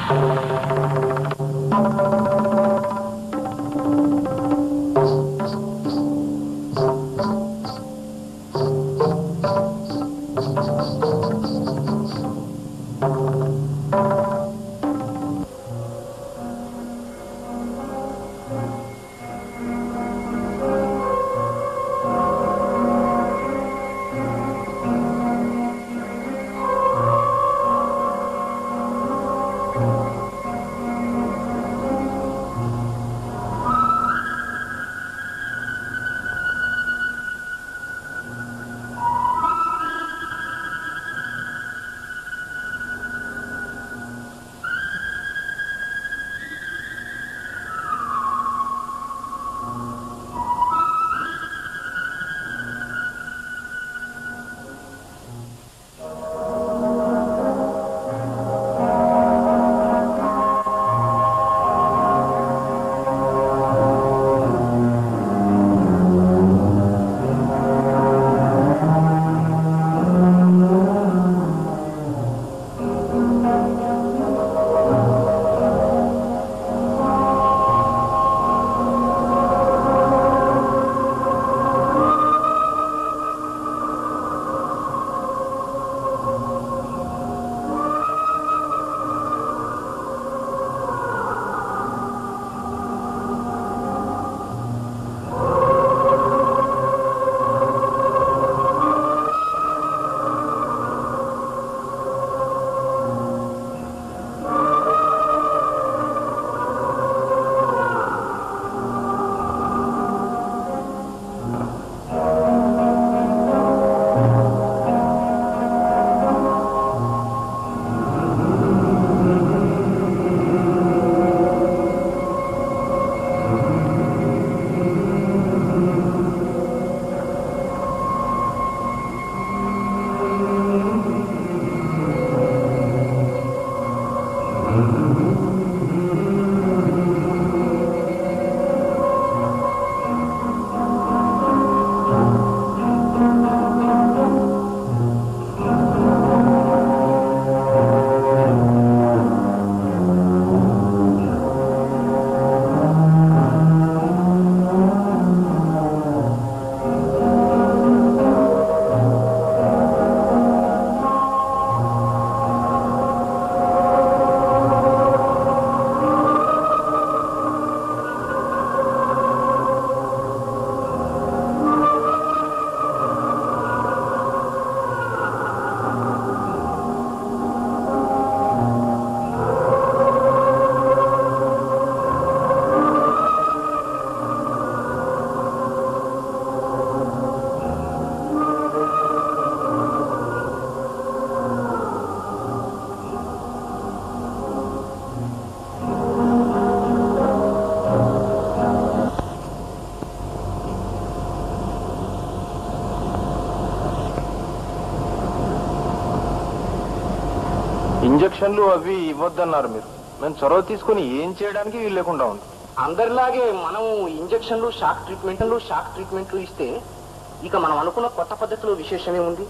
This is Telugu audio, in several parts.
ఇంజక్షన్లు అవి ఇవ్వద్దన్నారు మీరు మేము చొరవ తీసుకుని ఏం చేయడానికి వీలు లేకుండా ఉంది అందరిలాగే మనం ఇంజక్షన్లు షాక్ ట్రీట్మెంట్లు షాక్ ట్రీట్మెంట్లు ఇస్తే ఇక మనం అనుకున్న కొత్త పద్ధతిలో విశేషమే ఉంది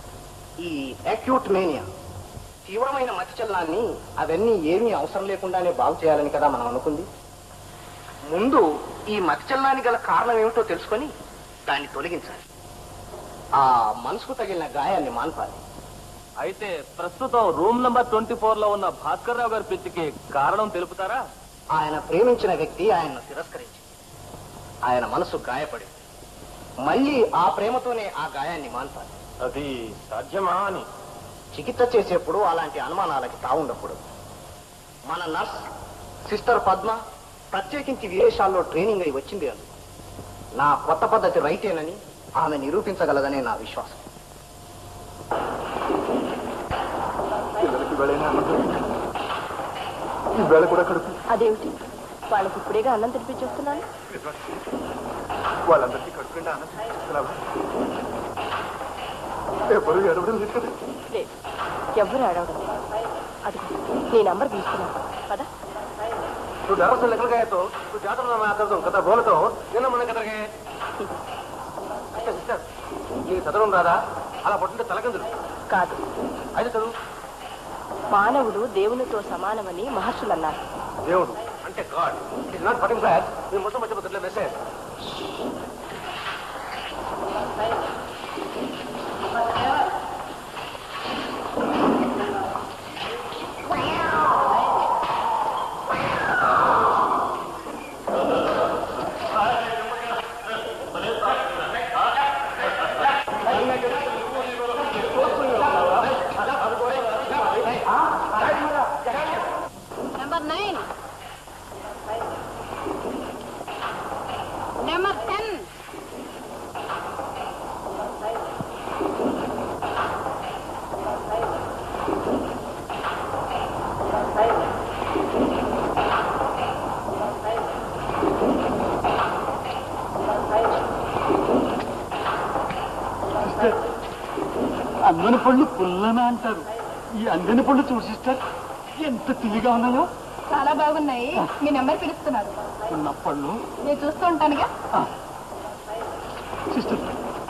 ఈ అక్యూట్ మేనియా తీవ్రమైన మతిచలనాన్ని అవన్నీ ఏమీ అవసరం లేకుండానే బాగు చేయాలని కదా మనం అనుకుంది ముందు ఈ మతిచలనానికి గల కారణం ఏమిటో తెలుసుకొని దాన్ని తొలగించాలి ఆ మనసుకు తగిలిన గాయాన్ని మాన్పాలి అయితే ప్రస్తుతం రూమ్ నంబర్ ట్వంటీ ఫోర్ లో ఉన్న భాస్కర్ రావు గారి పిచ్చికి కారణం తెలుపుతారా ఆయన ప్రేమించిన వ్యక్తి ఆయన్ను తిరస్కరించింది ఆయన మనసు గాయపడింది మళ్ళీ ఆ ప్రేమతోనే ఆ గాయాన్ని మాన్పాలి అది సాధ్యమా అని చికిత్స చేసేప్పుడు అలాంటి అనుమానాలకి తావుండకూడదు మన నర్స్ సిస్టర్ పద్మ ప్రత్యేకించి విదేశాల్లో ట్రైనింగ్ అయి వచ్చింది అని నా కొత్త పద్ధతి రైటేనని ఆమె నిరూపించగలదనే నా విశ్వాసం పిల్లలకి వెళ్ళైనా ఈ వేళ కూడా కడుపు అదేమిటి వాళ్ళకి ఇప్పుడేగా అన్నం తినిపించేస్తున్నాను వాళ్ళందరికీ కడుపు నిండా అన్నం తీసుకురావా ఎవరు ఎడవడం లేదు కదా లేదు ఎవరు ఆడవడం లేదు. అదిగో నీ నంబర్ తీసుకున్నాను కదా तू डर से निकल गए तो तू जाता ना मैं कर दूं कथा बोल तो ये ना मन कदर गए अच्छा सिस्टर నీకు చదవడం రాదా అలా పట్టుంటే తలకందులు కాదు అయితే చదువు మానవుడు దేవునితో సమానమని మహర్షులు అన్నారు దేవుడు అంటే god it not fighting back మీరు మొత్తం మధ్య message Number nine. Number ten. అందని పళ్ళు పుల్లన అంటారు ఈ అందని పళ్ళు చూసి సిస్టర్ ఎంత తీయగా ఉన్నాయో చాలా బాగున్నాయి మీ నెంబర్ పిలుస్తున్నారు ఉన్న పళ్ళు నేను చూస్తూ ఉంటానుగా సిస్టర్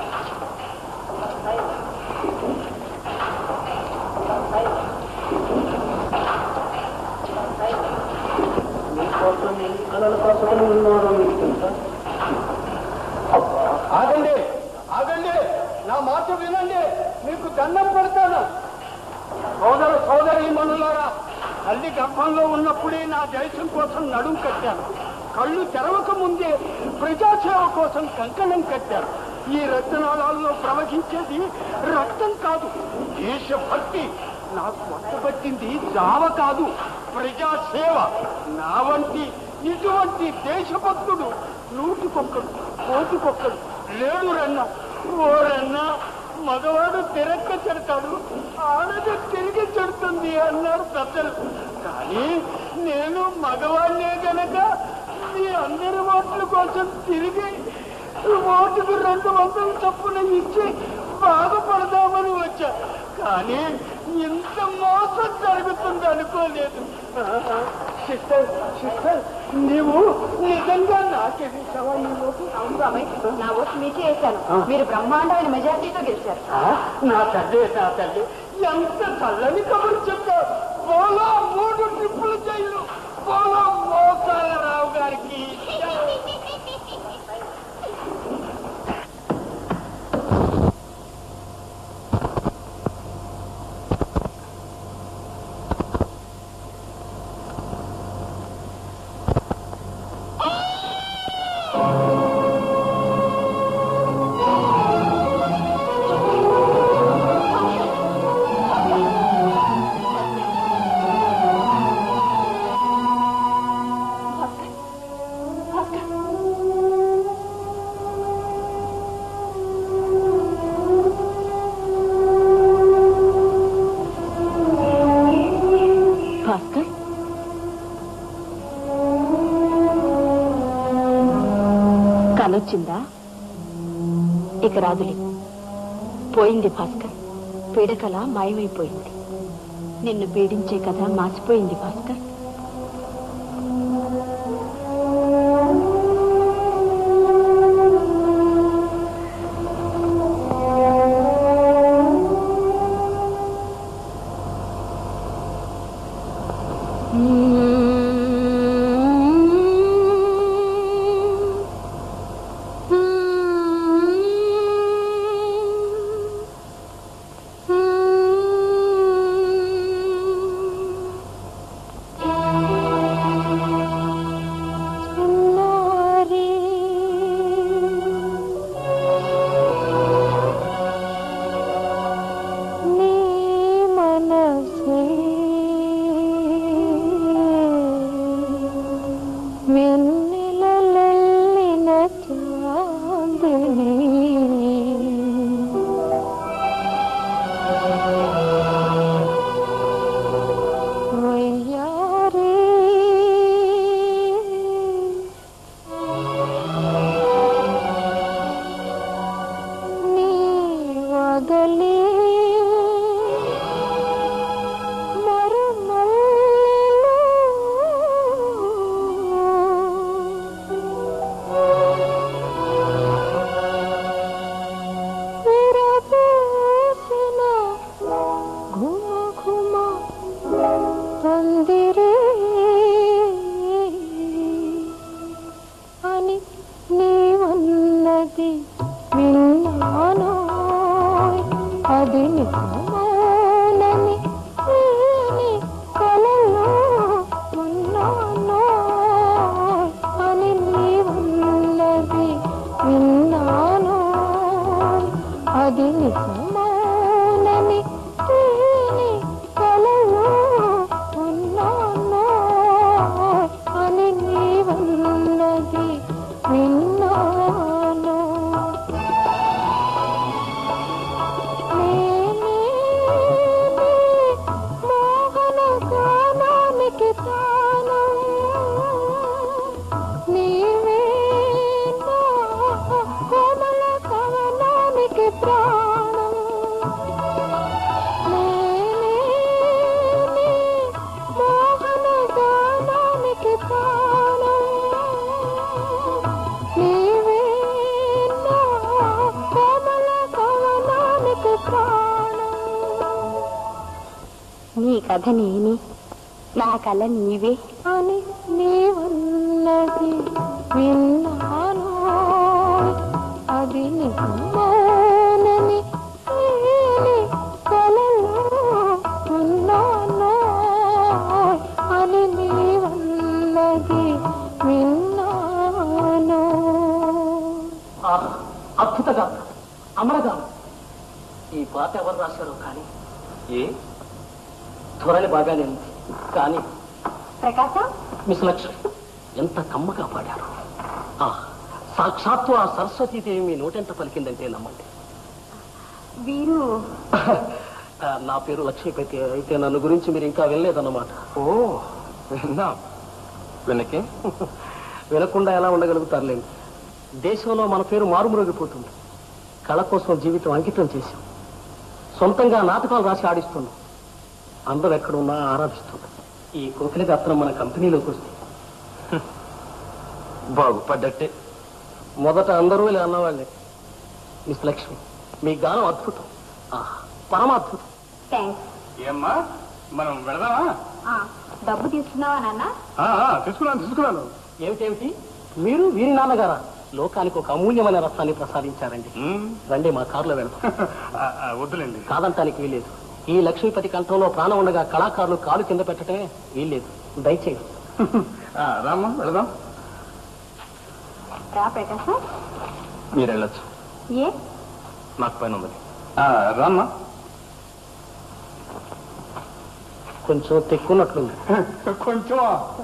ఆగండి ఆగండి నా మాట వినండి మీకు దండం పెడతాను సోదర సోదరి మనులారా తల్లి గర్భంలో ఉన్నప్పుడే నా దేశం కోసం నడుం కట్టాను కళ్ళు తెరవక ముందే ప్రజాసేవ కోసం కంకణం కట్టాను ఈ రక్తనాళాల్లో ప్రవహించేది రక్తం కాదు దేశభక్తి నాకు పట్టింది జావ కాదు ప్రజాసేవ నా వంటి ఇటువంటి దేశభక్తుడు నూటికొక్కడు కోటికొక్కడు లేడు రన్న ఓరన్న మగవాడు తిరక్క చెడతాడు ఆడది తిరిగి చెడుతుంది అన్నారు పెద్దలు కానీ నేను మగవాడినే గనక మీ అందరి ఓట్ల కోసం తిరిగి ఓటుకు రెండు వందలు చొప్పున ఇచ్చి బాగుపడదామని వచ్చా కానీ ఇంత మోసం జరుగుతుంది అనుకోలేదు సిస్టర్ సిస్టర్ నీవు నిజంగా నాకే వేసావా నీ ఓటు అవును బాబాయ్ నా ఓటు మీకే వేశాను మీరు బ్రహ్మాండమైన మెజార్టీతో గెలిచారు ఆ, నా తల్లి నా తల్లి ఎంత చల్లని కబురు చెప్పావు పోలో మూడు ట్రిప్పులు జైలు పోలో మోసాల రావు గారికి భాస్కర్ కనొచ్చిందా ఇక రాదులే పోయింది భాస్కర్ పీడకల మాయమైపోయింది నిన్ను పీడించే కథ మాసిపోయింది భాస్కర్ నీ మనసే కథ నేనే నా కళ నీవే అని నీవన్నది విన్నాను అది నిజమోనని నేను కలలో ఉన్నాను అని నీవన్నది విన్నాను ఆహా, అద్భుత గానం అమరగానం ఈ పాట ఎవరు రాశారో కానీ ఏ ధోరణి బాగానే ఉంది కానీ ప్రకాశం మిస్ లక్ష్మి ఎంత కమ్మగా పాడారు ఆ, సాక్షాత్తు ఆ సరస్వతీదేవి మీ నోటెంత పలికిందంటే నమ్మండి వీరు ఆ, నా పేరు లక్ష్మీపతి అయితే నన్ను గురించి మీరు ఇంకా వెళ్ళలేదన్నమాట ఓ విన్నాం వెనకే వినకుండా ఎలా ఉండగలుగుతారులేండి దేశంలో మన పేరు మారుమ్రోగిపోతుంది కళ కోసం జీవితం అంకితం చేశాం సొంతంగా నాటకాలు రాసి ఆడిస్తున్నాం అందరూ ఎక్కడున్నా ఆరాధిస్తున్నాం ఈ కోకిల గాత్రం మన కంపెనీలోకి వస్తే బాగుపడ్డట్టే మొదట అందరూ ఇలా అన్నవాళ్ళే మిస్ లక్ష్మి మీ గానం అద్భుతం ఆహా, పరమాద్భుతం థ్యాంక్స్ ఏమ్మా మనం వెళదామా డబ్బు తీసుకున్నావా నాన్న ఆ, ఆ, తీసుకున్నాను తీసుకున్నాను ఏమిటేమిటి మీరు వీరి నాన్నగారా లోకానికి ఒక అమూల్యమైన రత్నాన్ని ప్రసాదించారండి ఉమ్, రండి మా కారులో వెళ్తాం ఆ, ఆ, వద్దులేండి కాదంటానికి వీల్లేదు ఈ లక్ష్మీపతి కంఠంలో ప్రాణం ఉండగా కళాకారులు కాలు కింద పెట్టడమే వీల్లేదు దయచేయండి ఆ, రామ్మా వెళదాం రా ప్రకాశం మీరు వెళ్ళొచ్చు ఏ నాకు పైన ఉంది ఆ, రామ్మా కొంచెం తెక్కున్నట్లుంది కొంచెం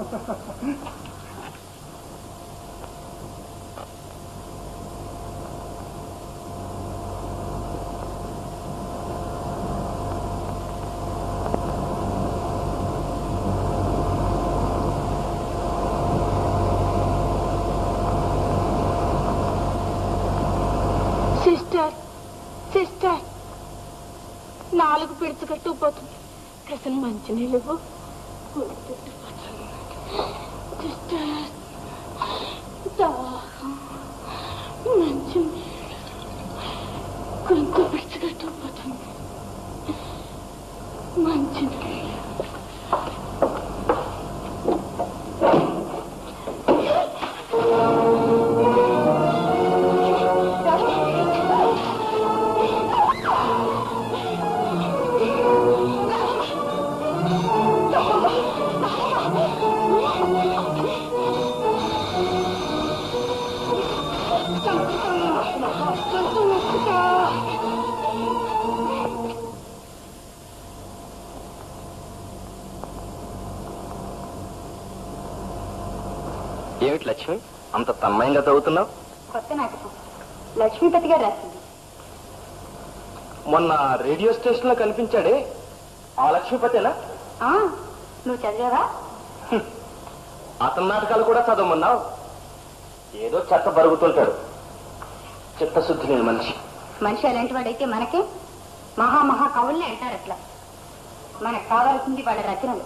సిస్టర్ సిస్టర్ నాలుగు పిడుచుకట్టుకుపోతుంది కాసిన మంచి నీళ్ళు సిస్టర్ దాహం మంచి నీళ్ళు కొంత పిడుచుకట్టుకుపోతుంది మంచి నీళ్ళు ఏమిటి లక్ష్మి అంత తన్మయంగా చదువుతున్నావు కొత్త నాటకం లక్ష్మీపతి గారు రాసింది మొన్న రేడియో స్టేషన్ లో కనిపించాడే ఆ లక్ష్మీపతేనా ఆ, నువ్వు చదివావా అతని నాటకాలు కూడా చదవమన్నావు ఏదో చెత్త బరుగుతుంటాడు చిత్తశుద్ధి లేని మనిషి మనిషి అలాంటి వాడైతే మనకే మహా మహా కవుల్ని అంటారు అట్లా మనకు కావాల్సింది వాళ్ళ రచనలు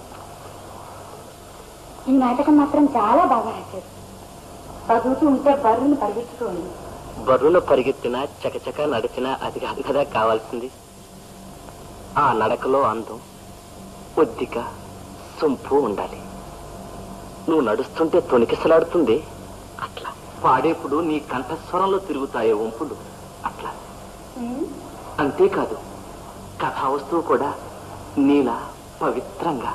ఈ నాటకం మాత్రం చాలా బాగా రాశారు చదువుతూ ఉంటే బర్రుని పరిగెత్తుతూ ఉంది బరువులో పరిగెత్తినా చకచక నడిచినా అది కాదు కదా కావాల్సింది ఆ నడకలో అందం ఒద్దిక సొంపు ఉండాలి నువ్వు నడుస్తుంటే తొణికిసలాడుతుంది అట్లా పాడేప్పుడు నీ కంఠస్వరంలో తిరుగుతాయే వంపులు అట్లా అంతేకాదు కథా వస్తువు కూడా నీలా పవిత్రంగా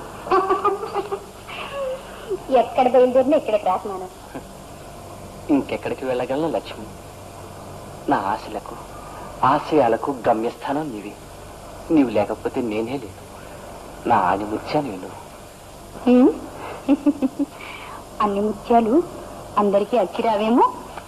ఎక్కడ బయలుదేరినా ఇక్కడికి రాసినాను ఇంకెక్కడికి వెళ్ళగలను లక్ష్మి నా ఆశలకు ఆశయాలకు గమ్యస్థానం నీవి నీవు లేకపోతే నేనే లేదు నా ఆనిముత్యాలు నువ్వు హ్మ్? అన్ని ముత్యాలు అందరికీ అచ్చిరావేమో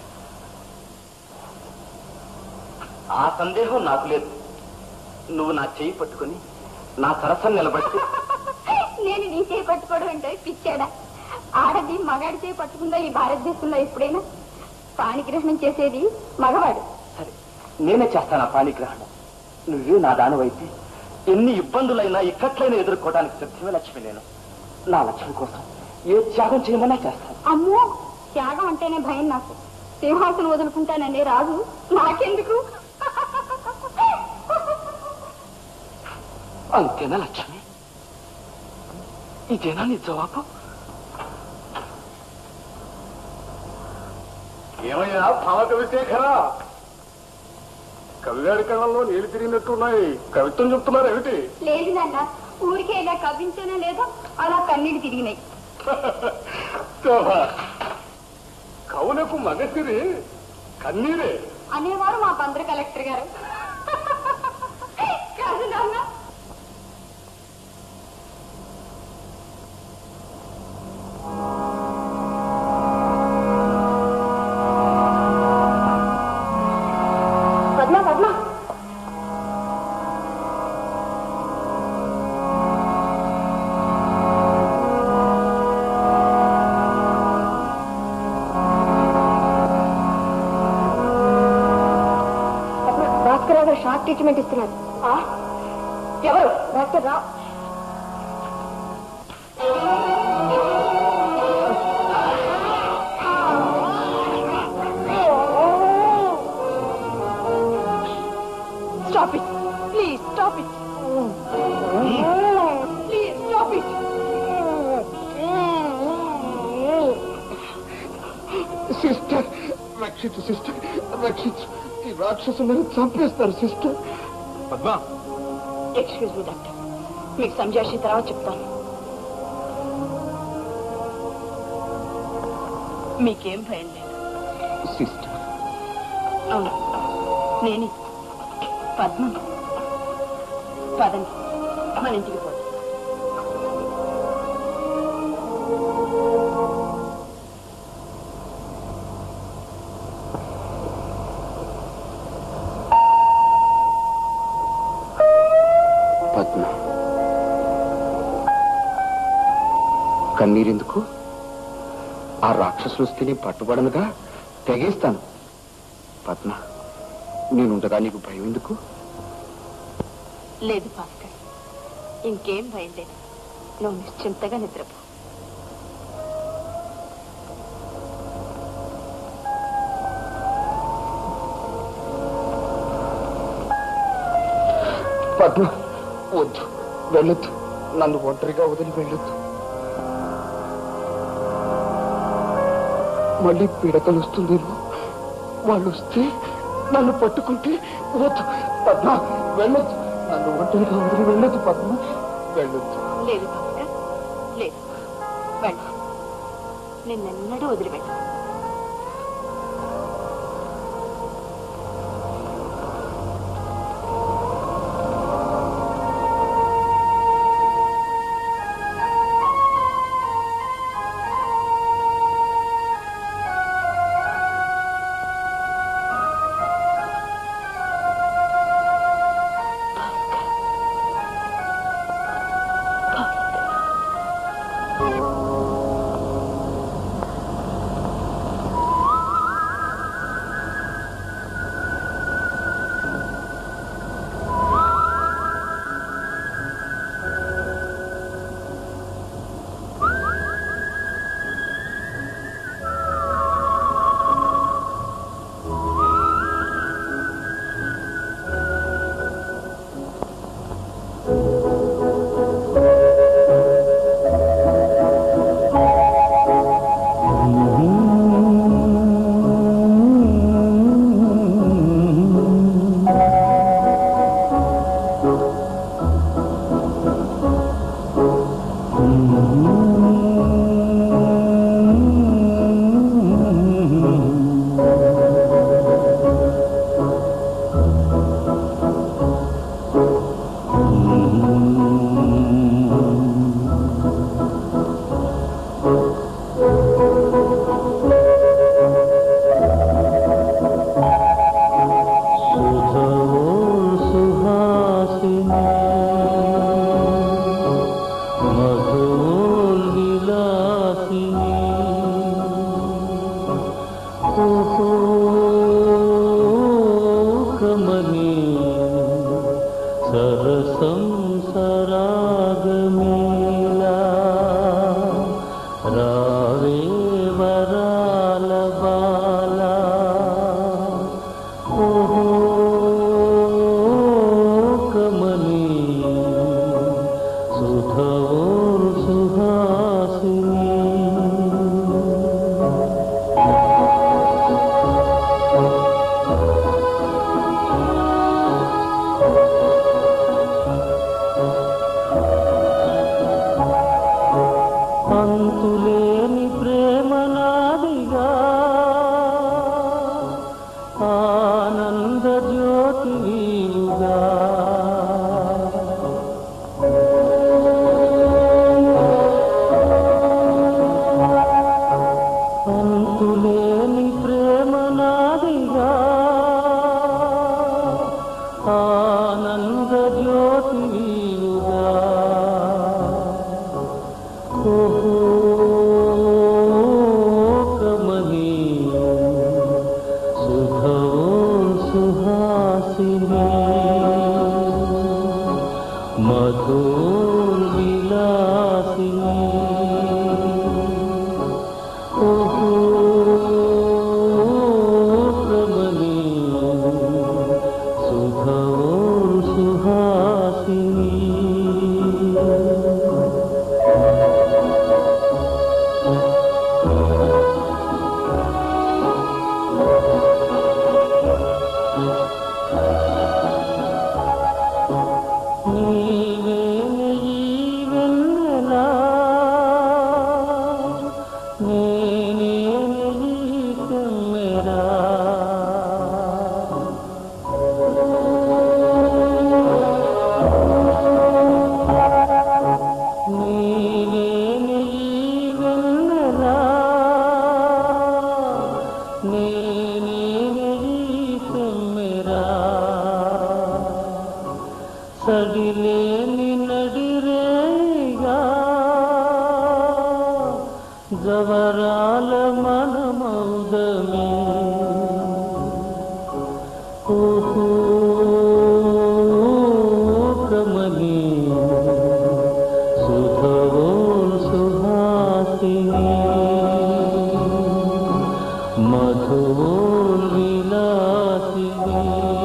ఆ సందేహం నాకు లేదు నువ్వు నా చేయి పట్టుకొని నా సరసన నిలబడితే నేను నీ చేయి పట్టుకోవడం అంటే పిచ్చాడా ఆడది మగాడి చేయి పట్టుకుందా ఈ భారతదేశంలో ఎప్పుడైనా పాణిగ్రహణం చేసేది మగవాడు సరే నేనే చేస్తాను ఆ పాణిగ్రహణం నువ్వే నా దానవైతే ఎన్ని ఇబ్బందులైనా ఇక్కట్లైనా ఎదుర్కోవడానికి సిద్ధమే లక్ష్మి నేను నా లక్ష్మి కోసం ఏ త్యాగం చేయమన్నా చేస్తాను అమ్మో త్యాగం అంటేనే భయం నాకు సింహాసనం వదులుకుంటాననే రాజు నాకెందుకు అంతేనా లక్ష్మి ఇదేనా నీ జవాబు ఏమయ్యా భావ కవిశేఖరా కవిగారి కళ్ళల్లో నీళ్లు తిరిగినట్టున్నాయి కవిత్వం చెప్తున్నారు ఏమిటి లేదు నాన్న ఊరికే ఇలా కవ్వించానో లేదో అలా కన్నీళ్ళు తిరిగినాయి శోభా. కవులకు మగసిరి కన్నీరే అనేవారు మా బందరు కలెక్టర్ గారు కాదు నాన్న పద్మ పద్మ భాస్కర్ గారు షార్ట్ ట్రీట్మెంట్ ఇస్తున్నారు ఎవరు డాక్టర్ రా stop it please stop it please stop it sister రక్షించు సిస్టర్ రక్షించు ఈ రాక్షసులను చంపేస్తారు sister Padma excuse me doctor మీకు సంజాషి తర్వాత చెప్తాను మీకేం భయం లేదు సిస్టర్ అవును నేను పద్మ పదండి మన ఇంటికి పోతాం పద్మ కన్నీరెందుకు ఆ రాక్షసులు వస్తేనే పట్టుబడనుగా తెగేస్తాను పద్మ నేనుండగా నీకు భయం ఎందుకు లేదు భాస్కర్ ఇంకేం భయం లేదు నువ్వు నిశ్చింతగా నిద్రపో పద్మ వద్దు వెళ్ళొద్దు నన్ను ఒంటరిగా వదిలి వెళ్ళొద్దు మళ్ళీ పీడకలు వస్తుందేమో వాళ్ళు వస్తే నన్ను పట్టుకుంటే వద్దు పద్మ వెళ్ళొద్దు నన్ను ఒంటరిగా వదిలి వెళ్ళొద్దు పద్మ వెళ్ళొద్దు లేదు భాస్కర్ లేదు వెళ్ళు నిన్నెన్నడూ వదిలిపెట్టు అంతులేని ప్రేమ నాదిగా ఆనంద జ్యోతి వీలుగా అంతులేని ప్రేమ నాదిగా ఆనంద జ్యోతి వీలుగా ఓహో కమనీయం సుధో సుహాసిని మధుర్విలాసిని ఓహో కమనీయం సుధో సుహాసిని నీవేనే ఈ వెన్నెలా, నేనేనే ఈ కెమ్మెరా. నీవేనే ఈ వెన్నెలా, నేనేనే ఈ కెమ్మెరా. సడిలేని నడిరేగా జవరాల మనమౌదమే ఓహో కమలి సుధవో సుహాసిని మధువో విలాసిని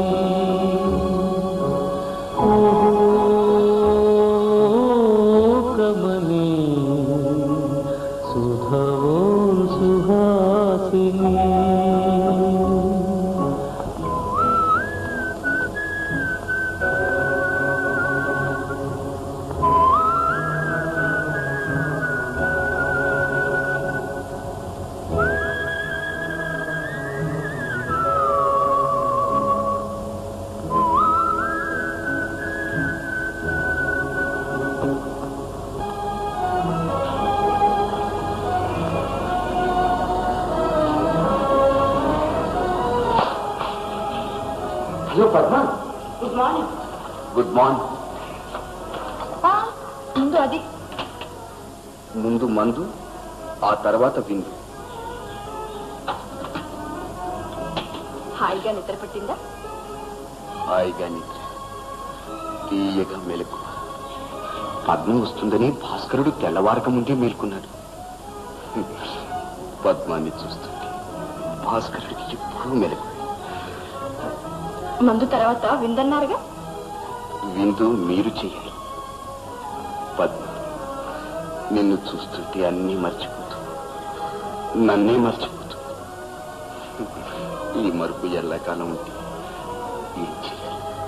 కమలి సుధవో సుహాసిని అయ్యో Padma good morning good morning ముందు అది ముందు మందు ఆ తర్వాత విందు హాయిగా నిద్ర పట్టిందా హాయిగా నిద్ర తీయగా మెలకు పద్మం వస్తుందని భాస్కరుడు తెల్లవారక ముందే మేల్కొన్నాడు పద్మాన్ని చూస్తుంటే భాస్కరుడికి ఎప్పుడూ మెలకు మందు తర్వాత విందన్నారుగా విందు మీరు చెయ్యాలి పద్మ నిన్ను చూస్తుంటే అన్నీ మర్చిపోతూ నన్నే మర్చిపోతూ ఈ మరుపు ఎల్లకాలం ఉంటే ఏం చేయాలి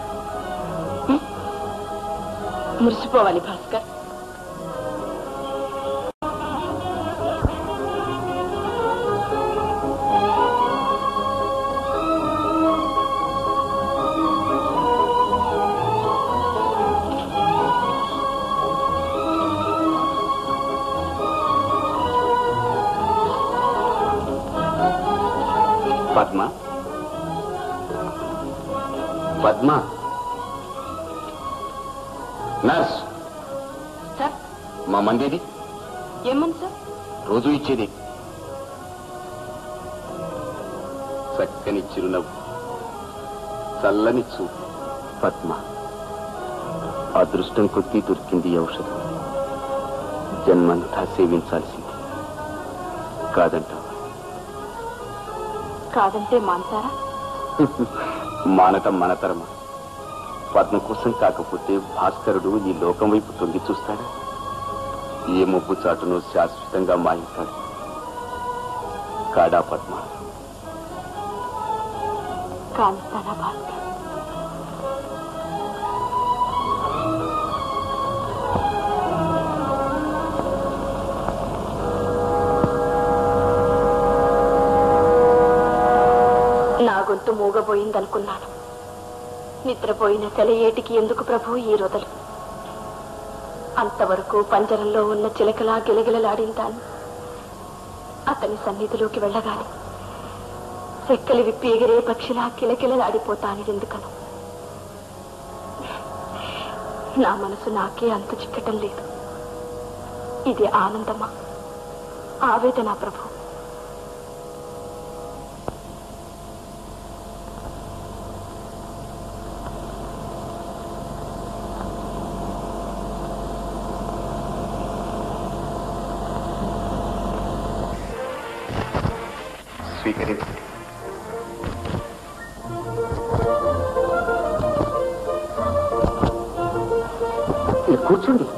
మురిసిపోవాలి భాస్కర్ పద్మ పద్మ నర్స్ సార్ మా మందేది ఏమని సార్ రోజు ఇచ్చేది చక్కని చిరునవ్వు చల్లని చూపు పద్మ అదృష్టం కొద్దీ దొరికింది ఈ ఔషధం జన్మంతా సేవించాల్సింది కాదంటావా కాదంటే మాంతారా మానటం మనతరమా పద్మ కోసం కాకపోతే భాస్కరుడు ఈ లోకం వైపు తొంగి చూస్తాడా ఏ మొబ్బు చాటును శాశ్వతంగా మాయిస్తాడు కాడా పద్మ కాంతారా భాస్కర్ పోయిందనుకున్నాను నిద్రపోయిన సెలయేటికి ఎందుకు ప్రభు ఈ రొదలు అంతవరకు పంజరంలో ఉన్న చిలకలా గిలగిలలాడిందాన్ని అతని సన్నిధిలోకి వెళ్ళగానే రెక్కలు విప్పి ఎగిరే పక్షిలా కిలకిలలాడిపోతాను ఎందుకను నా మనసు నాకే అంత చిక్కటం లేదు ఇది ఆనందమా ఆవేదన ప్రభు స్వీకరించు మీరు కూర్చోండి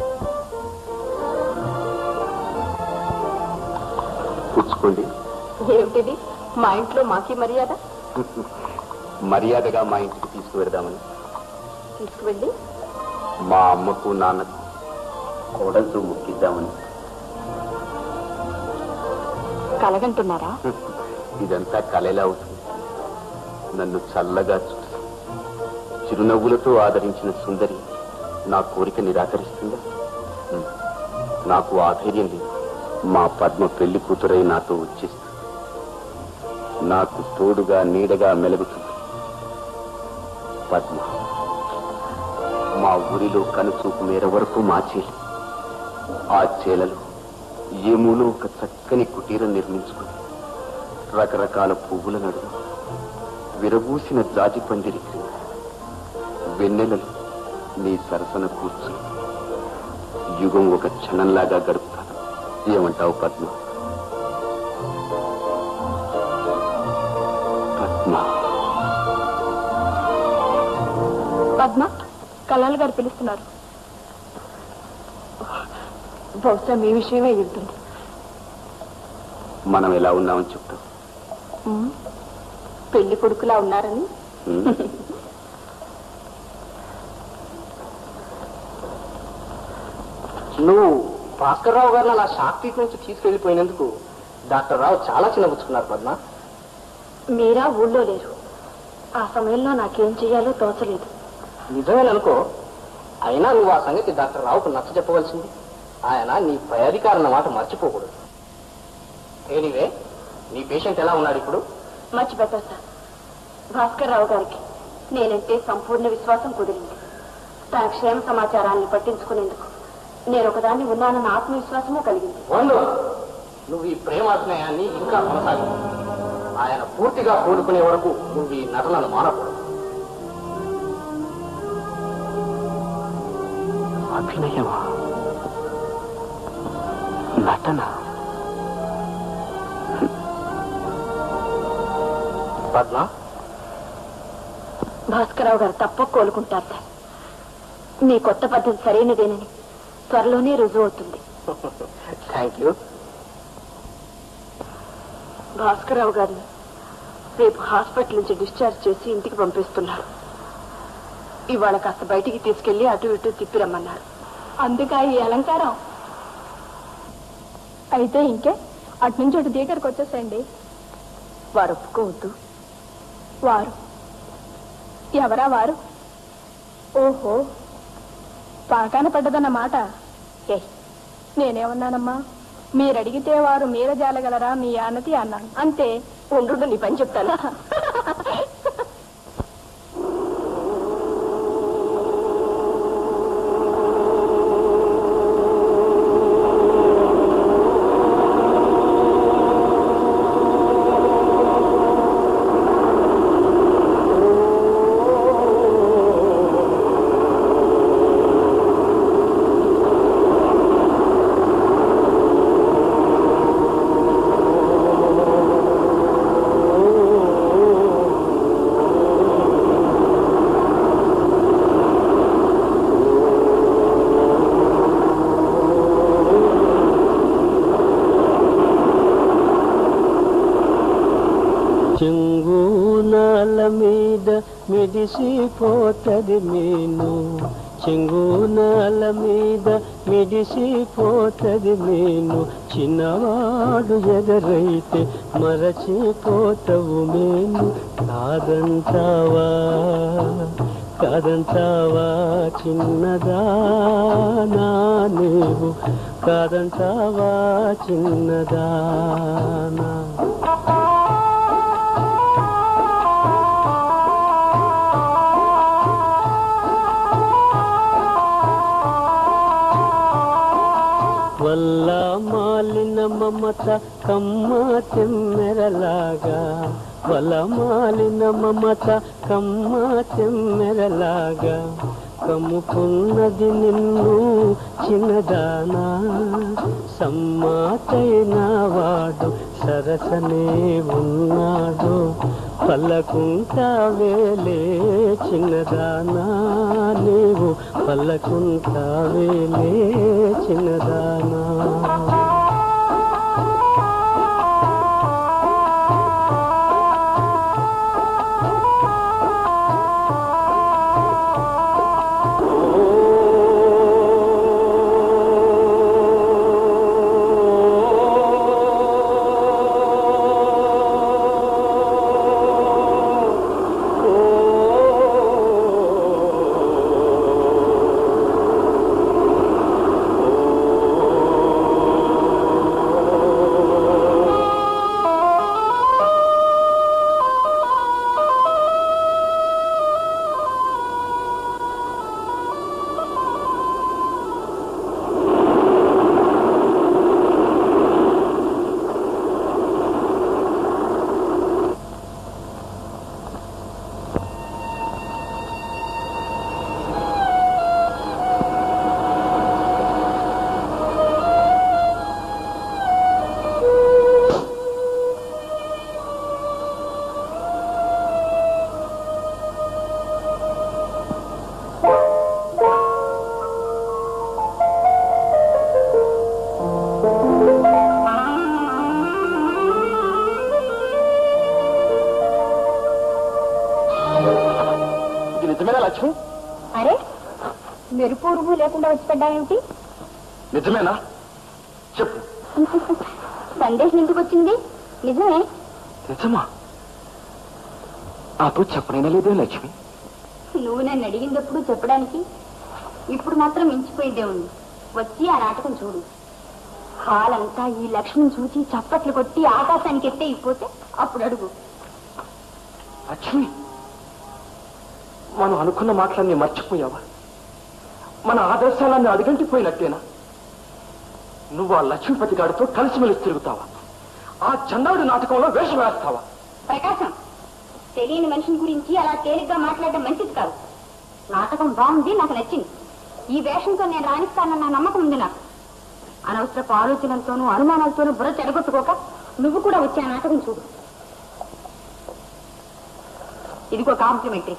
పుచ్చుకోండి ఏమిటిది మా ఇంట్లో మాకి మర్యాద మర్యాదగా మా ఇంటికి తీసుకువెడదామని తీసుకువెళ్ళి మా అమ్మకు నాన్నకు కోడలతో ముక్కిద్దామని కలగంటున్నారా ఇదంతా కలెలా అవుతుంది నన్ను చల్లగా చూసి చిరునవ్వులతో ఆదరించిన సుందరి నా కోరిక నిరాకరిస్తుందా హ్మ్. నాకు ఆధైర్యం లేదు మా పద్మ పెళ్లి కూతురై నాతో వచ్చేస్తుంది నాకు తోడుగా నీడగా మెలుగుతుంది పద్మ మా ఊరిలో కనుచూపు మేర వరకు మా చేలి ఆ చేలలో ఏమూలో ఒక చక్కని కుటీరం నిర్మించుకుని రకరకాల పువ్వుల నడుమ విరబూసిన జాజి పందిరి క్రింద వెన్నెలలు నీ సరసన కూర్చుని యుగం ఒక క్షణంలాగా గడుపుతాను ఏమంటావు పద్మ పద్మ పద్మ కళాలు గారు పిలుస్తున్నారు బహుశా మీ విషయమే ఉంటుంది మనం ఎలా ఉన్నామని చెప్తాం పెళ్లి కొడుకులా ఉన్నారని ఉమ్. నువ్వు భాస్కర్ రావు గారిని అలా షాక్ ట్రీట్మెంట్ నుంచి తీసుకెళ్లిపోయినందుకు డాక్టర్ రావు చాలా చిన్నపుచ్చుకున్నారు పద్మ మీరా ఊళ్ళో లేరు ఆ సమయంలో నాకేం చెయ్యాలో తోచలేదు నిజమేననుకో అయినా నువ్వు ఆ సంగతి డాక్టర్ రావుకు నచ్చ చెప్పవలసింది ఆయన నీ పై అధికారి మాట మర్చిపోకూడదు ఎనీవే నీ పేషెంట్ ఎలా ఉన్నాడు ఇప్పుడు much better sir Bhaskar Rao గారికి నేనంటే సంపూర్ణ విశ్వాసం కుదిరింది తన క్షేమ సమాచారాన్ని పట్టించుకునేందుకు నేను ఒకదాన్ని ఉన్నానన్న ఆత్మవిశ్వాసము కలిగింది వండు నువ్వు ఈ ప్రేమాభినయాన్ని ఇంకా కొనసాగి ఆయన పూర్తిగా కోలుకునే వరకు నువ్వు ఈ నటనను మానకూడదు అభినయమా నటన పద్మ భాస్కరరావు గారు తప్ప కోలుకుంటారు సార్ మీ కొత్త పద్ధతి సరైనదేనని త్వరలోనే రుజువు అవుతుంది థ్యాంక్ యూ భాస్కరరావు గారిని రేపు హాస్పిటల్ నుంచి డిశ్చార్జ్ చేసి ఇంటికి పంపిస్తున్నారు ఇవాళ కాస్త బయటికి తీసుకెళ్లి అటు ఇటు తిప్పి రమ్మన్నారు అందుక ఈ అలంకారం అయితే ఇంకే అటు నుంచి అటు దగ్గరకు వచ్చేసండి వారు ఒప్పుకోవద్దు వారు ఎవరా వారు ఓహో పాకాన పడ్డదన్న మాట ఏ నేనేమన్నానమ్మా మీరు అడిగితే వారు మీర జాలగలరా మీ అన్నతి అన్నాను అంతే ఉండు నీ పని చెప్తాను చెంగునాల మీద మిడిసిపోతది నేను చెంగునాల మీద మిడిసిపోతది నేను చిన్నవాడు ఎదరైతే మరచిపోతవు నేను కాదంటావా కాదంటావా చిన్నదానా నీవు కాదంటావా చిన్నదానా వల్ల మాలిన మమత కమ్మ చెమ్మెరలాగా వల్ల మాలిన మమత కమ్మ చెమ్మెరలాగా కమ్ముకున్నది నిన్ను చిన్నదానా సమ్మాతైన వాడు సరసనే ఉన్నాడు పల్లకుంటావేలే చిన్నదానా నీవు పల్లకుంటావేలే చిన్నదానా ఇది నిజమేనా లక్ష్మి అరే మెరుపు ఉరుగు లేకుండా వచ్చి పడ్డావేమిటి నిజమేనా చెప్పు సందేశం ఎందుకు వచ్చింది నిజమే నిజమా నాతో చెప్పనైనా లేదే లక్ష్మి నువ్వు నన్ను అడిగినప్పుడు చెప్పడానికి ఇప్పుడు మాత్రం మించిపోయిందే ఉంది వచ్చి ఆ నాటకం చూడు హాల్ అంతా ఈ లక్ష్మిని చూసి చప్పట్లు కొట్టి ఆకాశానికి ఎత్తే ఇప్పోతే అప్పుడు అడుగు లక్ష్మి మనం అనుకున్న మాటలన్నీ మర్చిపోయావా మన ఆదర్శాలన్నీ అడుగంటిపోయినట్టేనా నువ్వు ఆ లక్ష్మీపతి గారితో కలిసిమెలిసి తిరుగుతావా ఆ చందాడు నాటకంలో వేషం వేస్తావా ప్రకాశం తెలియని మనిషిని గురించి అలా తేలిగ్గా మాట్లాడడం మంచిది కాదు నాటకం బాగుంది నాకు నచ్చింది ఈ వేషంతో నేను రాణిస్తానన్న నమ్మకం ఉంది నాకు అనవసరపు ఆలోచనలతోనూ అనుమానాలతోనూ బుర్ర చెడగొట్టుకోక నువ్వు కూడా వచ్చే ఆ నాటకం చూడు ఇదిగో కాంప్లిమెంటరీ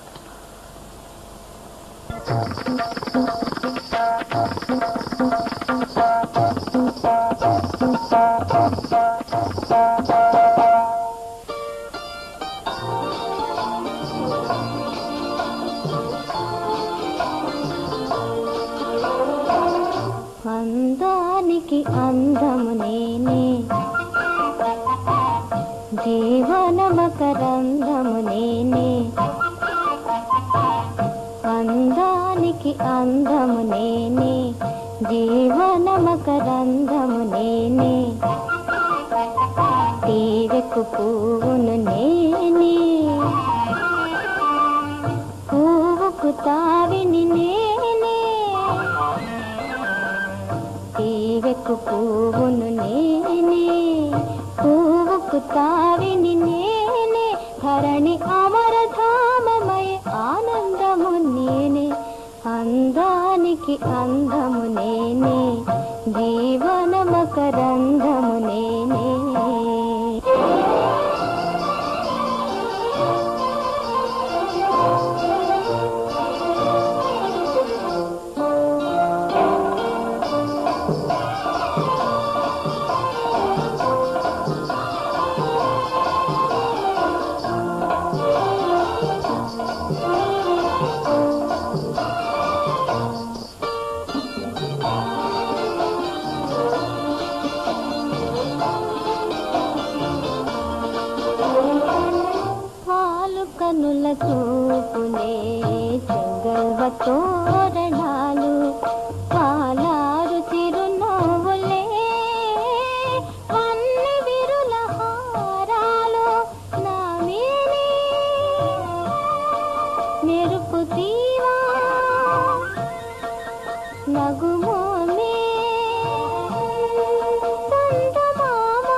అందానికి అందము నేనే జీవనమకరందము నేనే అందానికి అందము నేనే జీవనమకరందము నేనే తీగకు పువ్వును నేనే పువ్వుకు తావిని నేనే తీగకు పువ్వును నేనే పువ్వుకు తావిని నేనే ధరణి అమరధామమయ ఆనందము నేనే అందానికి అందము నేనే జీవన మకరందము నేనే చూపునే చెంగల్వ తోరణాలు పాలారు చిరునవ్వులే వన్నె విరుల హారాలు నా మీనే మెరుపు తీవా నగుమోమే చందమామ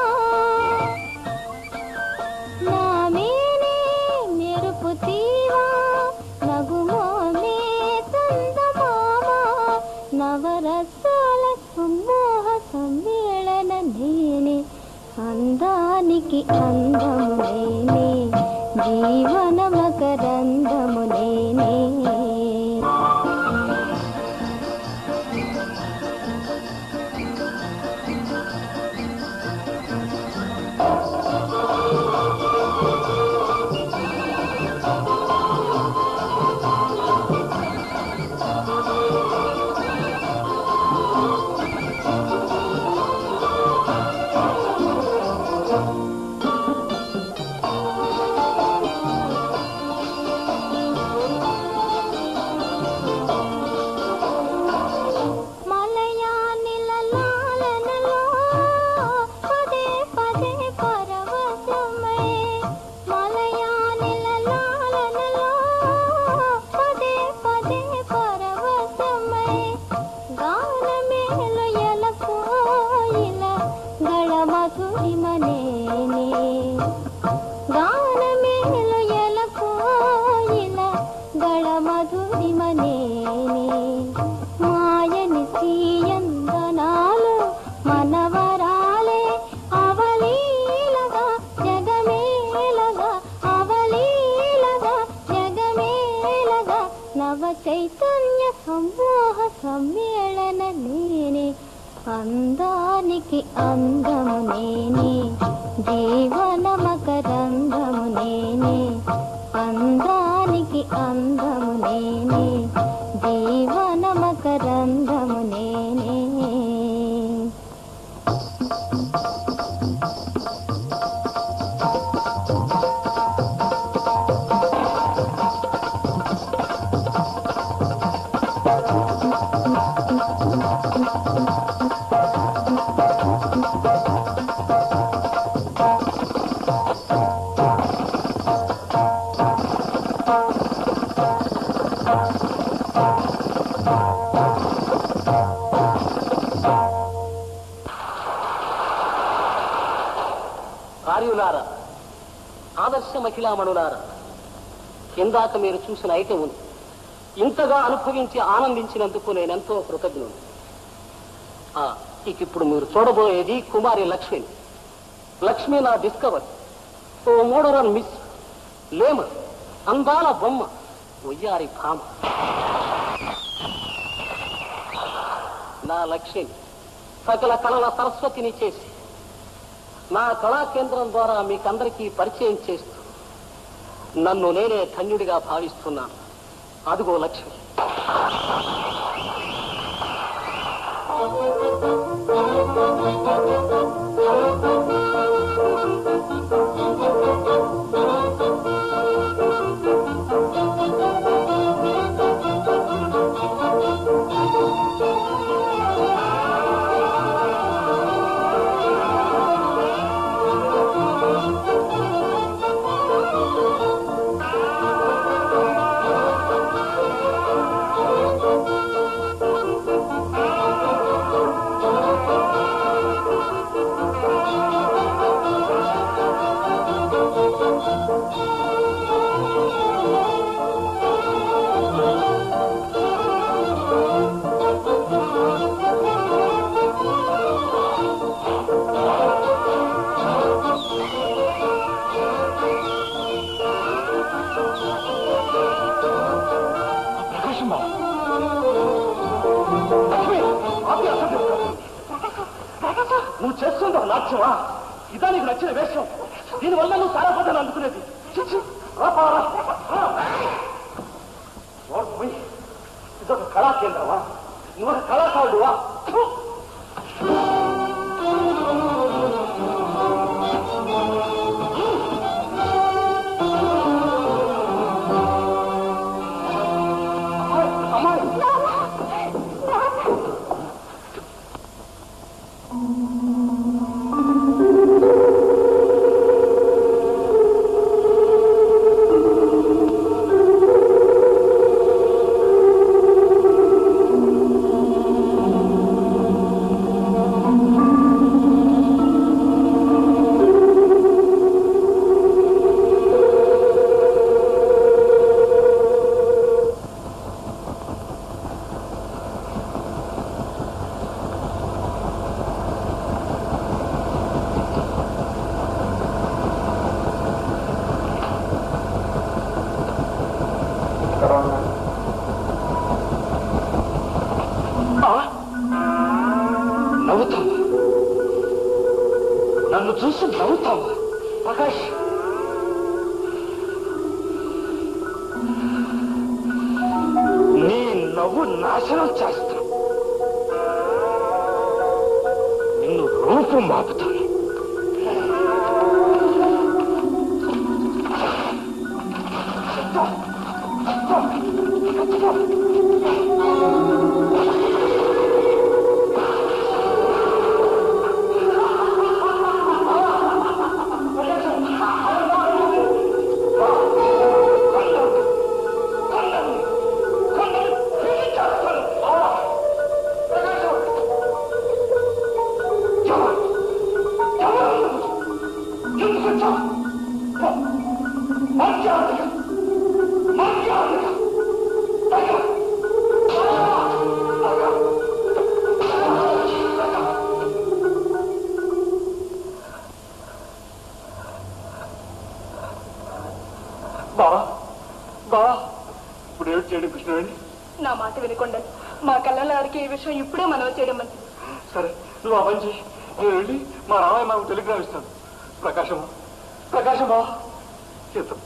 నా మీనే మెరుపు తీవా నగుమోమే చందమామ నవరసాల సుమోహ సమ్మేళన నేనే అందానికి అందము నేనే జీవన మకరందము నేనే మలయానిలలాలనలో పదే పదే పరవశమై మలయానిలలాలనలో పదే పదే పరవశమై గానమేలు ఎలపోయిల గళమధురిమనేనే గానమేలు ఎలపోయిల గళమధురిమనేనే మాయని సీయందనాలు మనవరాలే అవలీలగా జగమేలగా అవలీలగా జగమేలగా నవ చైతన్య సమూహ సమ్మేళన నేనే అందానికి అందము నేనే జీవన మకరందము నేనే అందానికి అందము నేనే జీవన మకరందము నేనే కార్యులారా ఆదర్శ మహిళామణులారా ఇందాక మీరు చూసిన ఐటెం ఉంది ఇంతగా అనుభవించి ఆనందించినందుకు నేనెంతో కృతజ్ఞుడు ఆ, ఇక ఇప్పుడు మీరు చూడబోయేది కుమారి లక్ష్మి లక్ష్మి నా డిస్కవర్ ఓ మోడరన్ మిస్ లేమ అందాల బొమ్మ ఉయ్యారి భామ నా లక్ష్మి సకల కళల సరస్వతిని చేసి నా కళా కేంద్రం ద్వారా మీకందరికీ పరిచయం చేస్తూ నన్ను నేనే ధన్యుడిగా భావిస్తున్నాను అదిగో లక్ష్మి ప్రకాశం బాబు లక్ష్మి, ఆపి అసలు నువ్వు చేస్తుందో నాట్యమా ఇదా నీకు నచ్చిన వేషం దీనివల్ల నువ్వు చాలా పదాలు అందుకునేది ఛీ, ఛీ, ఆపు, ఆరా. ఆ. నోరు మూయి. ఇదొక కళా కేంద్రమా నువ్వు ఒక కళాకారుడువా థు. నవ్వుతావా నన్ను చూసి నవ్వుతావా ప్రకాష్ నీ నవ్వు నాశనం చేస్తా నిన్ను రూపు మాపుతాను బావా బావా ఇప్పుడు ఏమిటి చేయడం కృష్ణవేణి నా మాట వినకుండా మా కళ్ళలారికి ఈ విషయం ఇప్పుడే మనవి చేయడం మంచిది సరే నువ్వు ఆ పని చేయి నేను వెళ్ళి మా రామయ్య మాకు టెలిగ్రామ్ ఇస్తాను ప్రకాశమా ప్రకాశమా చేద్దాం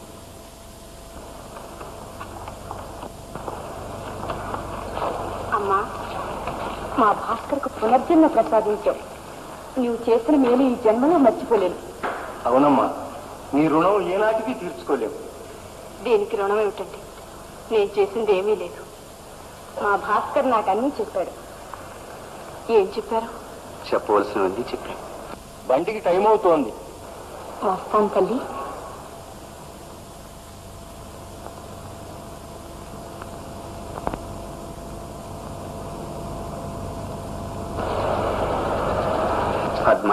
అమ్మా మా భాస్కర్కు పునర్జన్మ ప్రసాదించావు నువ్వు చేసిన మేలు ఈ జన్మలో మర్చిపోలేను అవునమ్మా నీ రుణం ఏనాటికి తీర్చుకోలేము దేనికి రుణం ఏమిటండి నేను చేసింది ఏమీ లేదు మా భాస్కర్ నాకు అన్నీ చెప్పాడు ఏం చెప్పారు చెప్పవలసినవన్నీ చెప్పాను బండికి టైం అవుతోంది వస్తాను తల్లి పద్మ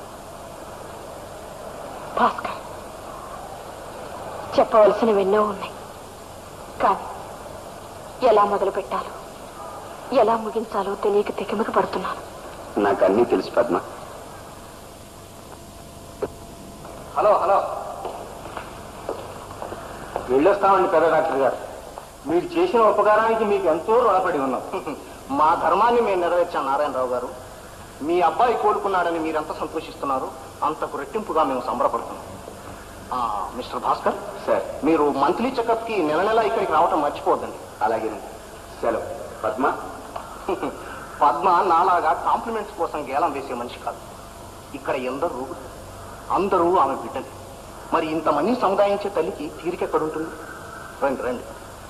భాస్కర్ చెప్పవలసినవి ఎన్నో ఉన్నాయి కానీ ఎలా మొదలు పెట్టాలో ఎలా ముగించాలో తెలియక తెకిమిక పడుతున్నాను నాకు అన్నీ తెలుసు పద్మ హలో హలో వెళ్ళొస్తామండి పెద్ద డాక్టర్ గారు మీరు చేసిన ఉపకారానికి మీకు ఎంతో రుణపడి ఉన్నాం మా ధర్మాన్ని మేము నెరవేర్చాం నారాయణరావు గారు మీ అబ్బాయి కోలుకున్నాడని మీరెంత సంతోషిస్తున్నారు అంతకు రెట్టింపుగా మేము సంబరపడుతున్నాం ఆ, మిస్టర్ భాస్కర్ సార్ మీరు మంత్లీ చెకప్ కి నెల నెల ఇక్కడికి రావటం మర్చిపోద్దండి అలాగే సెలవు పద్మ పద్మ నాలాగా కాంప్లిమెంట్స్ కోసం గేలం వేసే మనిషి కాదు ఇక్కడ ఎందరు రోగులు అందరూ ఆమె బిడ్డలు మరి ఇంతమంది సముదాయించే తల్లికి తీరికెక్కడ ఉంటుంది రండి రండి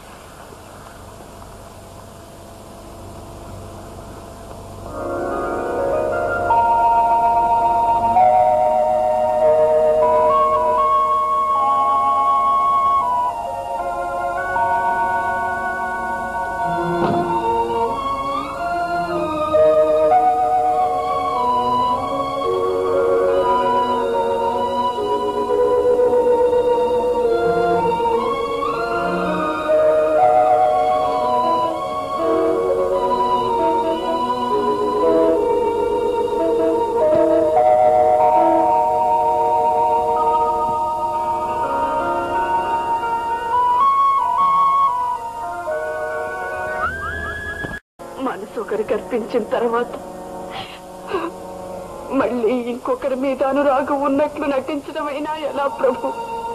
మనసు ఒకరికి అర్పించిన తర్వాత మళ్ళీ ఇంకొకరి మీద అనురాగం ఉన్నట్లు నటించడమైనా ఎలా ప్రభు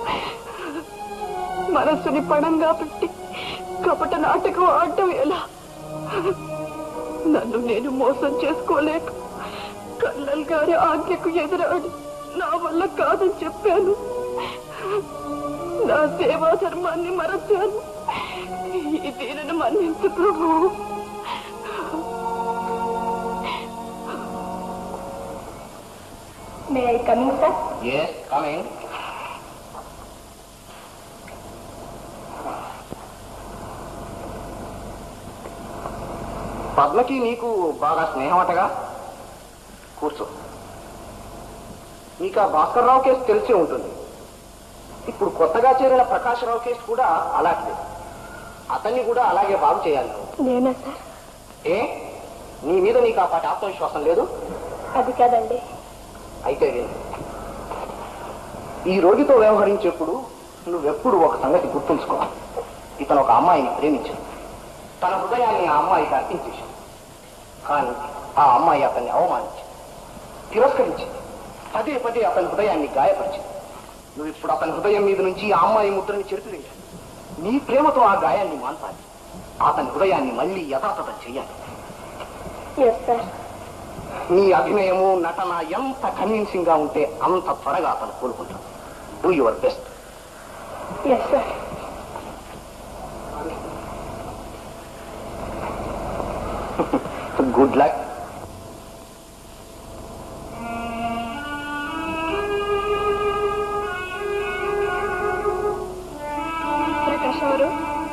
మనసుని పణంగా పెట్టి కపట నాటకం ఆడటం ఎలా నన్ను నేను మోసం చేసుకోలేక కల్లల్ గారి ఆజ్ఞకు ఎదురాడి నా వల్ల కాదని చెప్పాను నా సేవా ధర్మాన్ని మరచాను ఈ దీనిని మన్నించు ప్రభు may I coming sir yes coming పద్మకి నీకు బాగా స్నేహమటగా కూర్చో నీకు ఆ భాస్కర్రావు కేసు తెలిసే ఉంటుంది ఇప్పుడు కొత్తగా చేరిన ప్రకాశరావు కేసు కూడా అలాంటిదే అతన్ని కూడా అలాగే బాగు చేయాలి నువ్వు నేనా సార్ ఏ నీ మీద నీకు ఆ పాటి ఆత్మవిశ్వాసం లేదు అది కాదండి అయితే విను. ఈ రోగితో వ్యవహరించేప్పుడు నువ్వెప్పుడు ఒక సంగతి గుర్తుంచుకో ఇతను ఒక అమ్మాయిని ప్రేమించాడు తన హృదయాన్ని ఆ అమ్మాయికి అర్పించేశాడు కానీ ఆ అమ్మాయి అతన్ని అవమానించింది తిరస్కరించింది పదే పదే అతని హృదయాన్ని గాయపరిచింది నువ్వు ఇప్పుడు అతని హృదయం మీద నుంచి ఆ అమ్మాయి ముద్రని చెరుపులేండి నీ ప్రేమతో ఆ గాయాన్ని మాన్పాలి అతని హృదయాన్ని మళ్ళీ యథాతథం చెయ్యాలి ఎస్ సార్ నీ అభినయము నటన ఎంత కన్విన్సింగ్ గా ఉంటే అంత త్వరగా అతను కోలుకుంటాడు do your best yes sir good luck Prakash ఎవరు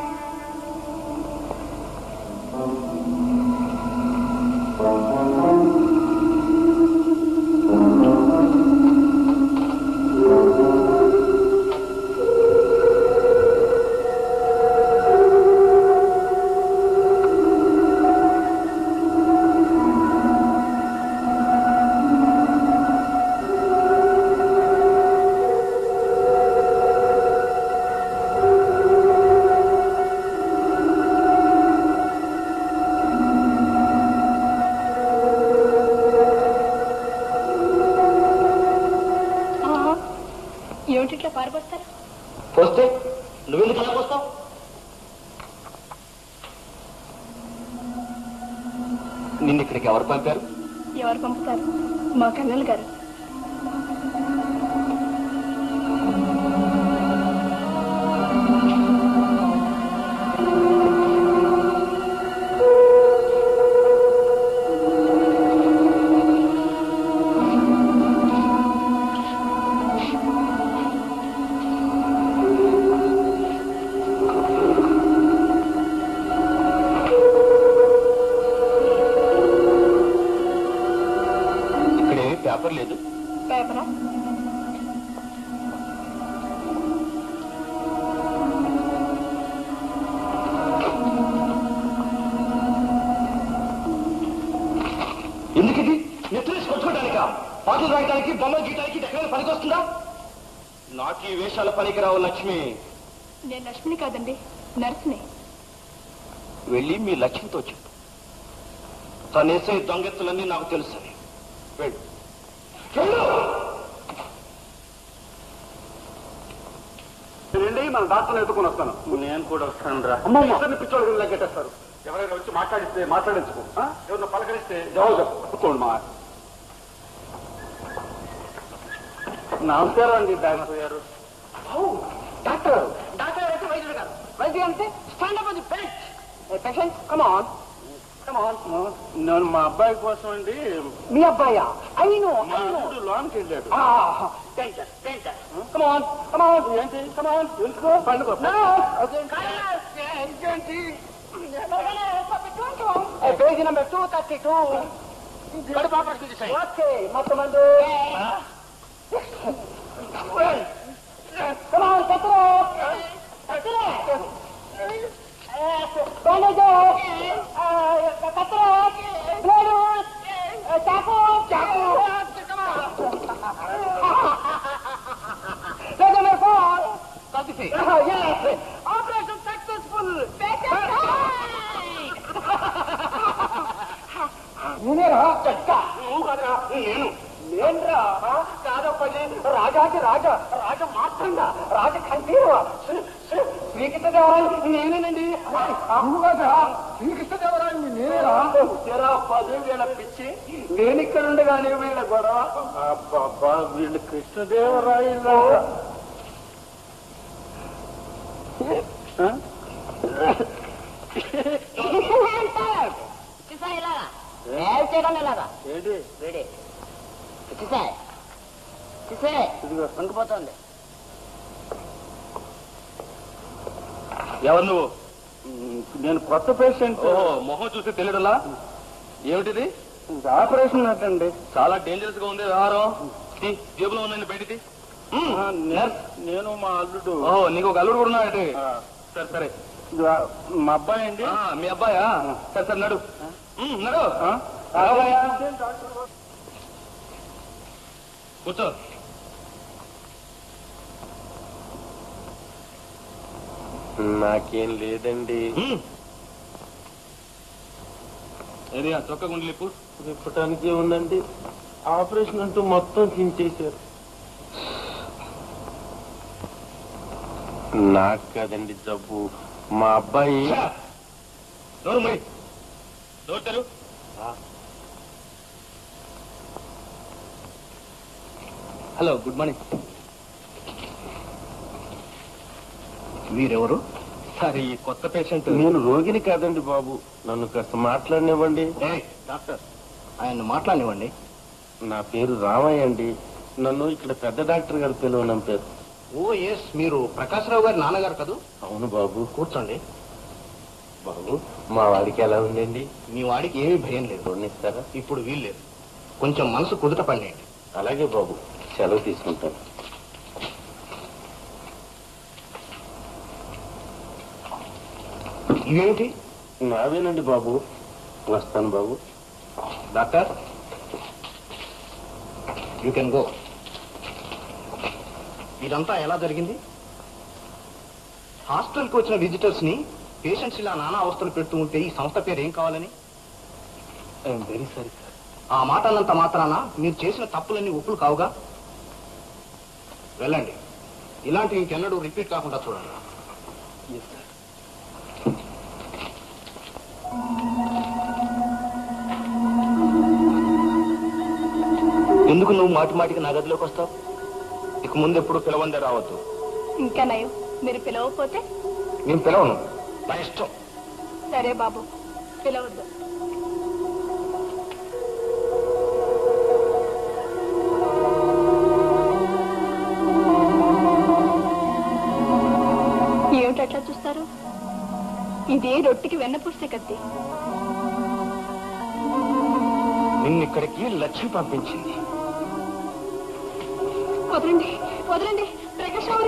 ఏమిటి ఇట్లా పారిపోతారు వస్తే నువ్వెందుకు అలా వస్తావు నిన్ను ఇక్కడికి ఎవరు పంపారు ఎవరు పంపుతారు మా కన్నెల గారు ఇక్కడేమీ పేపర్ లేదు పేపరా ఎందుకు ఇది నెత్తులేసి కొట్టుకోవడానిక పాటలు రాయడానికి బొమ్మలు గీయడానికి ఎక్కడైనా పనికొస్తుందా నాకు ఈ వేషాల పనికిరావు లక్ష్మి నేను లక్ష్మిని కాదండి నర్సుని వెళ్ళి మీ లక్ష్మితో చెప్పు తనేసే దొంగెత్తులన్నీ నాకు తెలుసు వెళ్ళు వెళ్ళు రండి మన డాక్టర్ని ఎత్తుకుని వస్తాను నేను కూడా వస్తాను రా ఇద్దరిని పిచ్చోళ్ళు కింద లెక్కెట్టేస్తారు ఎవరైనా వచ్చి మాట్లాడిస్తే మాట్లాడించుకో ఆ? ఎవరైనా పలకరిస్తే జవాబు చెప్పు ఒప్పుకోండి మా నమస్కారం అండి డాక్టర్ గారు డాక్టర్ డాక్టర్ అయితే వైద్యుడు కాదు వైద్యుడు అంటే stand up bed patient come on come on నేను మా అబ్బాయి కోసం అండి మీ అబ్బాయా అయిను మా అల్లుడు లోనికి వెళ్ళాడు painter painter come on come on ఏంటి కమాన్ ఎందుకో పండుగ page number two thirty two okay మొత్తం మందు కమాన్ కత్తరా బ్యాండేజ్ కత్తరా బ్లేడు చాకు చాకు Let them fall. Yes. Operation successful. నేనేరా చెక్క నువ్వు కదరా నేను నేనురా కాదప్పది రాజాకి రాజా రాజ మాత్రంగా రాజ కంఠీరువా శ్రీకృష్ణదేవరాయలు నేనేనండి నువ్వు కదా శ్రీకృష్ణదేవరాయలు నేనేరా తెరా పదివేల పిచ్చి నేను ఇక్కడ ఉండగానే వీళ్ళ గొడవ అబ్బా వీళ్ళు కృష్ణదేవరాయలు చేయడం ఎలాగా ఏంటి వేడి సార్ చూసే ఇదిగో వంగిపోతుంది ఎవరు నువ్వు నేను కొత్త పేషెంట్ ఓహో మొహం చూసి తెలియడలా ఏమిటిది ఆపరేషన్ అటండి చాలా డేంజరస్ గా ఉంది వ్యవహారం తీ, జేబులో ఉన్నాయండి బయటిది నేను మా అల్లుడు ఓహో నీకు ఒక అల్లుడు కూడా ఉన్నాడు ఆ, సరే సరే మా అబ్బాయి అండి ఆ, మీ అబ్బాయా సరే సరే నడు ఉమ్, నడు ఆ? రావయ్యా. కూర్చో నాకేం లేదండి ఉమ్. ఏది ఆ చొక్క గుండెలు ఇప్పు చెప్పటానికి ఉందండి ఆపరేషన్ అంటూ మొత్తం చించేశారు నాకు కదండి జబ్బు మా అబ్బాయి నోరు మరి నోరు తెరు హలో గుడ్ మార్నింగ్ మీరెవరు సార్ ఈ కొత్త పేషెంట్ నేను రోగిని కాదండి బాబు నన్ను కాస్త మాట్లాడినివ్వండి ఏయ్, డాక్టర్ ఆయన మాట్లాడినివ్వండి నా పేరు రామయ్య అండి నన్ను ఇక్కడ పెద్ద డాక్టర్ గారు పిలువనంపారు ఓ ఎస్ మీరు ప్రకాశ్రావు గారి నాన్నగారు కదూ అవును బాబు కూర్చోండి బాబు మా వాడికి ఎలా ఉందండి మీ వాడికి ఏమీ భయం లేదు ఇస్తారా ఇప్పుడు వీల్లేదు కొంచెం మనసు కుదుట పడినండి అలాగే బాబు సెలవు తీసుకుంటాను ఇవేమిటి నావేనండి బాబు వస్తాను బాబు డాక్టర్ యూ కెన్ గో ఇదంతా ఎలా జరిగింది హాస్టల్కి వచ్చిన విజిటర్స్ ని పేషెంట్స్ ఇలా నానా అవస్థలు పెడుతూ ఉంటే ఈ సంస్థ పేరు ఏం కావాలని ఐఎమ్ వెరీ సారీ సార్ ఆ మాట అన్నంత మాత్రాన మీరు చేసిన తప్పులన్నీ ఒప్పులు కావుగా వెళ్ళండి ఇలాంటివి ఇంకెన్నడూ రిపీట్ కాకుండా చూడండి ఎందుకు నువ్వు మాటి మాటికి నా గదిలోకి వస్తావు ఇక ముందు ఎప్పుడు పిలవందే రావద్దు ఇంకా నయం మీరు పిలవకపోతే నేను పిలవను నా ఇష్టం సరే బాబు పిలవద్దు ఏమిటట్లా చూస్తారు ఇది రొట్టికి వెన్న పుస్తే కత్తి నిన్ను ఇక్కడికి లక్ష్మి పంపించింది వదలండి వదలండి ప్రకాష్ రావు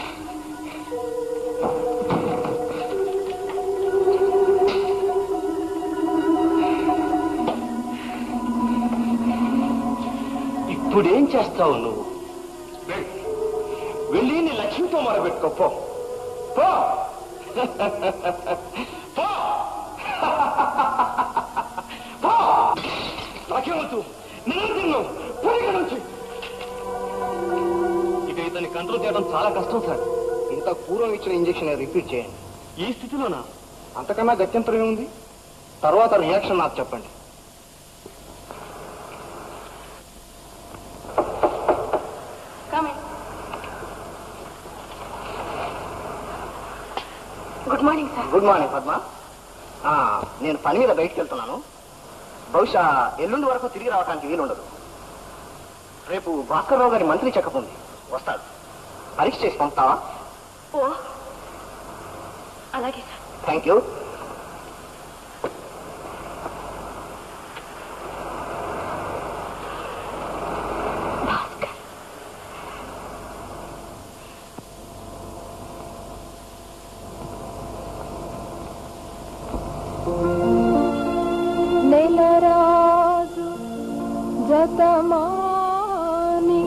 ఇప్పుడేం చేస్తావు నువ్వు వెళ్ళు. వెళ్ళి నీ లక్ష్మితో మొరబెట్టుకో పో పో పో పో నాకేమవుతూ నేను తిన్నావు పోయి నుంచి ఇక ఇతన్ని కంట్రోల్ చేయడం చాలా కష్టం సార్ ఇంత పూర్వం ఇచ్చిన ఇంజక్షన్ రిపీట్ చేయండి ఈ స్థితిలోనా అంతకన్నా గత్యంతరం ఏముంది తర్వాత రియాక్షన్ నాకు చెప్పండి good morning sir good morning Padma ఆ, నేను పని మీద బయటికి వెళ్తున్నాను బహుశా ఎల్లుండి వరకు తిరిగి రావడానికి వీలుండదు రేపు భాస్కర్ రావు గారి మంత్రి చెకప్ ఉంది వస్తాడు పరీక్ష చేసి పంపుతావా ఓ అలాగే సార్ థ్యాంక్ యూ నెలరాజు జతమాని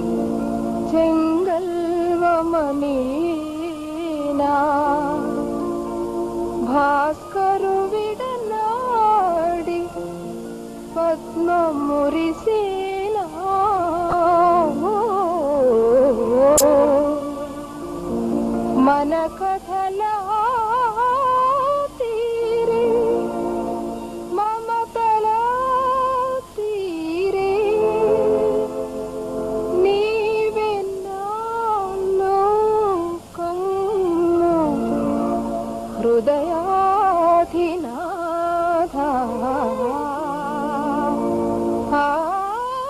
చెంగల్వమనీనా భాస్కరు విడనాడి పద్మమురిసేనా మన కథలా తీరే మమతలా తీరే నీవెన్నాలో కమ్మ హృదయాధినాథ ఆ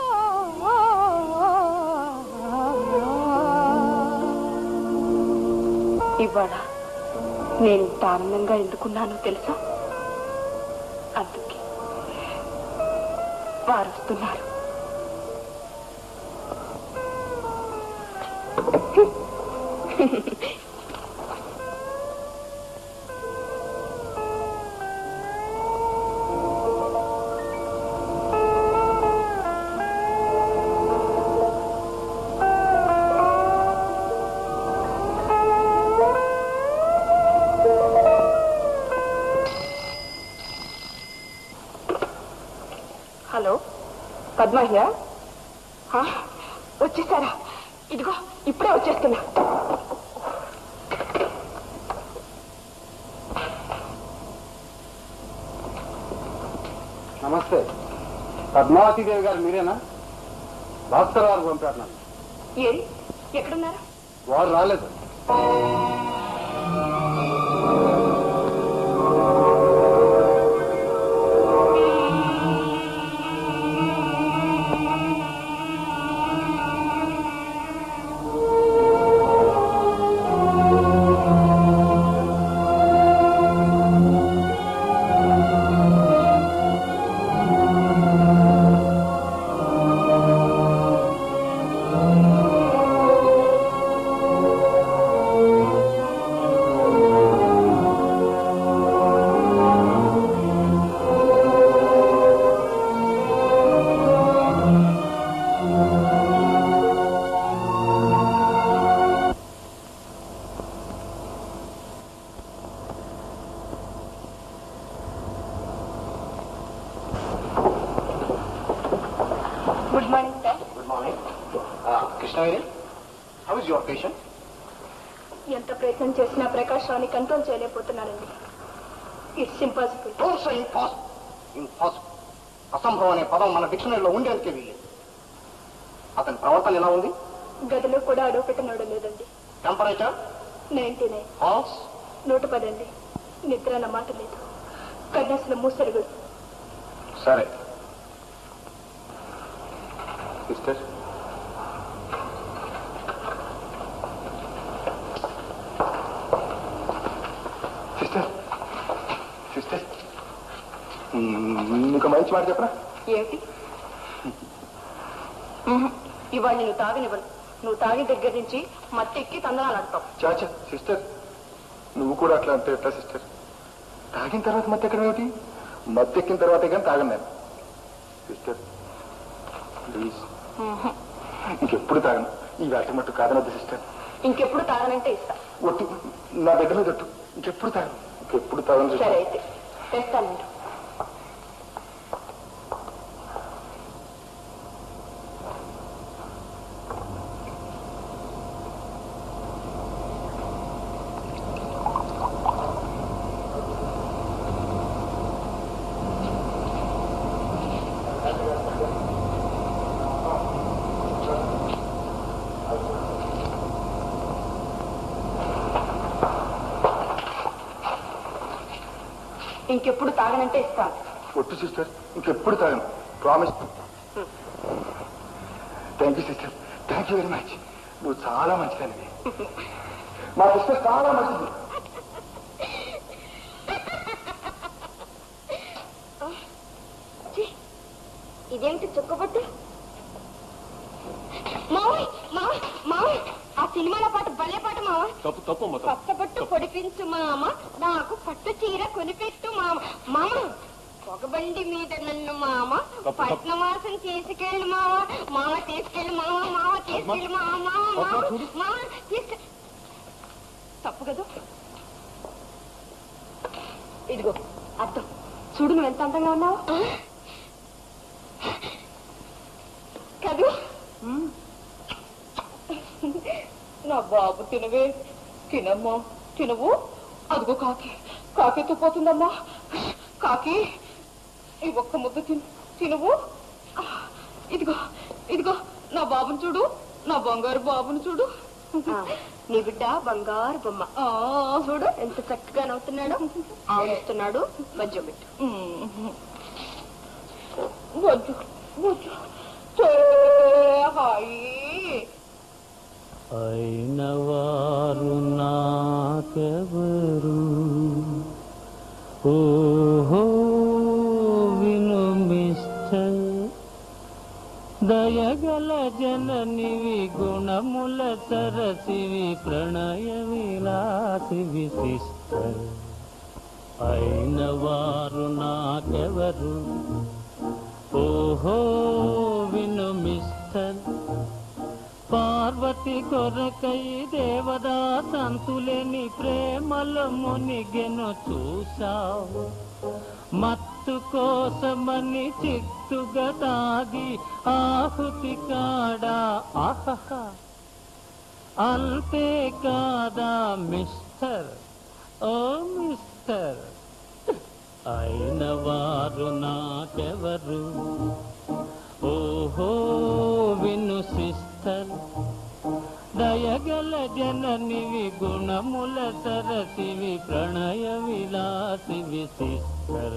ఇవాళ నేను ఇంత ఆనందంగా ఎందుకున్నానో తెలుసా అందుకే వారు వస్తున్నారు హలో పద్మహ్య వచ్చేసారా ఇదిగో ఇప్పుడే వచ్చేస్తున్నా నమస్తే పద్మావతి దేవి గారు మీరేనా భాస్కర్ గారు పంపారు నన్ను ఏరి ఎక్కడున్నారా వారు రాలేదు good morning sir good morning Krishnaveni how is your patient ఎంత ప్రయత్నం చేసినా ప్రకాష్ రావుని కంట్రోల్ చేయలేకపోతున్నానండి it's impossible don't say impossible impossible అసంభవం అనే పదం మన డిక్షనరీలో ఉండేందుకే వీలేదు అతని ప్రవర్తన ఎలా ఉంది గదిలో కూడా అడుగు పెట్టనవడం లేదండి టెంపరేచర్ నైన్టీ నైన్ హాల్స్ నూట పదండి నిద్ర అన్న మాట లేదు కన్యాసుల మూసరుగుడు సరే సిస్టర్ సిస్టర్ సిస్టర్ నీకు మంచి మాట చెప్పరా ఏమిటి మ్మ్. ఇవాళ నువ్వు తాగనివ్వను నువ్వు తాగిన దగ్గర నుంచి మత్తెక్కి తందనాలు ఆడతావు చాచా సిస్టర్ నువ్వు కూడా అట్లా అంటే ఎట్లా సిస్టర్ తాగిన తర్వాత మత్తు ఎక్కడ ఏమిటి మత్తు ఎక్కిన తర్వాతే కానీ తాగను నేను సిస్టర్ ప్లీజ్ ఇంకెప్పుడు తాగను ఈ వేట మట్టు కాదనొద్దు సిస్టర్ ఇంకెప్పుడు తాగనంటే ఇస్తా ఒట్టు నా బిడ్డ మీద ఒట్టు ఇంకెప్పుడు తాగను ఇంకెప్పుడు తాగను సరే సిస్టర్ అయితే తెస్తాను నేను ఇంకెప్పుడు తాగనంటే ఇస్తాను ఒట్టు సిస్టర్ ఇంకెప్పుడు తాగను promise thank you sister thank you very much నువ్వు చాలా మంచిదానివి మా సిస్టర్ చాలా మంచిది ఇదేమిటి చుక్కబొట్టు మావయ్ మావయ్ మావయ్ ఆ సినిమాల పాట భలే పాట మావ తప్పు తప్పు అమ్మ కొత్త బొట్టు పొడిపించు మామ నాకు పట్టు చీర కొనిపెట్టు మామ మామ పొగబండి మీద నన్ను మామ తప్పు. పట్నవాసం తీసుకెళ్ళు మామ మామ తీసుకెళ్ళు మామ మామ తీసుకెళ్ళు మామ మామ మామ చూడు. మామ తీసుకె తప్పు కదా ఇదిగో అర్థం చూడు నువ్వు ఎంత అందంగా ఉన్నావు కదూ నా బాబు తినవే తినమ్మా తినవు అదిగో కాకి కాకితో పోతుందమ్మా కాకి ఈ ఒక్క ముద్ద తిను తినవు ఇదిగో ఇదిగో నా బాబుని చూడు నా బంగారు బాబుని చూడు నీ బిడ్డ బంగారు బొమ్మ ఆ, చూడు ఎంత చక్కగా నవ్వుతున్నాడు ఆవిస్తున్నాడు మధ్య పెట్టు వద్దు వద్దు చే, హాయి అయిన వారు నా జననివి గుణముల సరసివి ప్రణయ విలాసివి సిస్టర్ అయిన వారు నాకెవరు ఓహో విను మిస్టర్ పార్వతి కొరకై దేవదా సంతులేని ప్రేమల మునిగెను చూశావు మత్తు కోసమని చిత్తుగా తాగి ఆహుతి కాడా ఆహహ అంతే కాదా మిస్టర్ ఓ మిస్టర్ అయిన వారు నాకెవరు ఓహో విను సిస్టర్ దయగల జననివి గుణముల సరసివి ప్రణయ విలాసివి సిస్టర్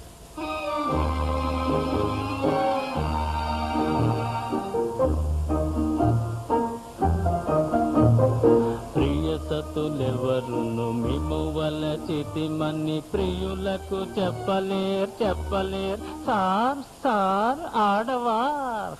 ప్రియ సతులెవరును మిమువల చితిమని ప్రియులకు చెప్పలేర్ చెప్పలేర్ సార్ సార్ ఆడవార్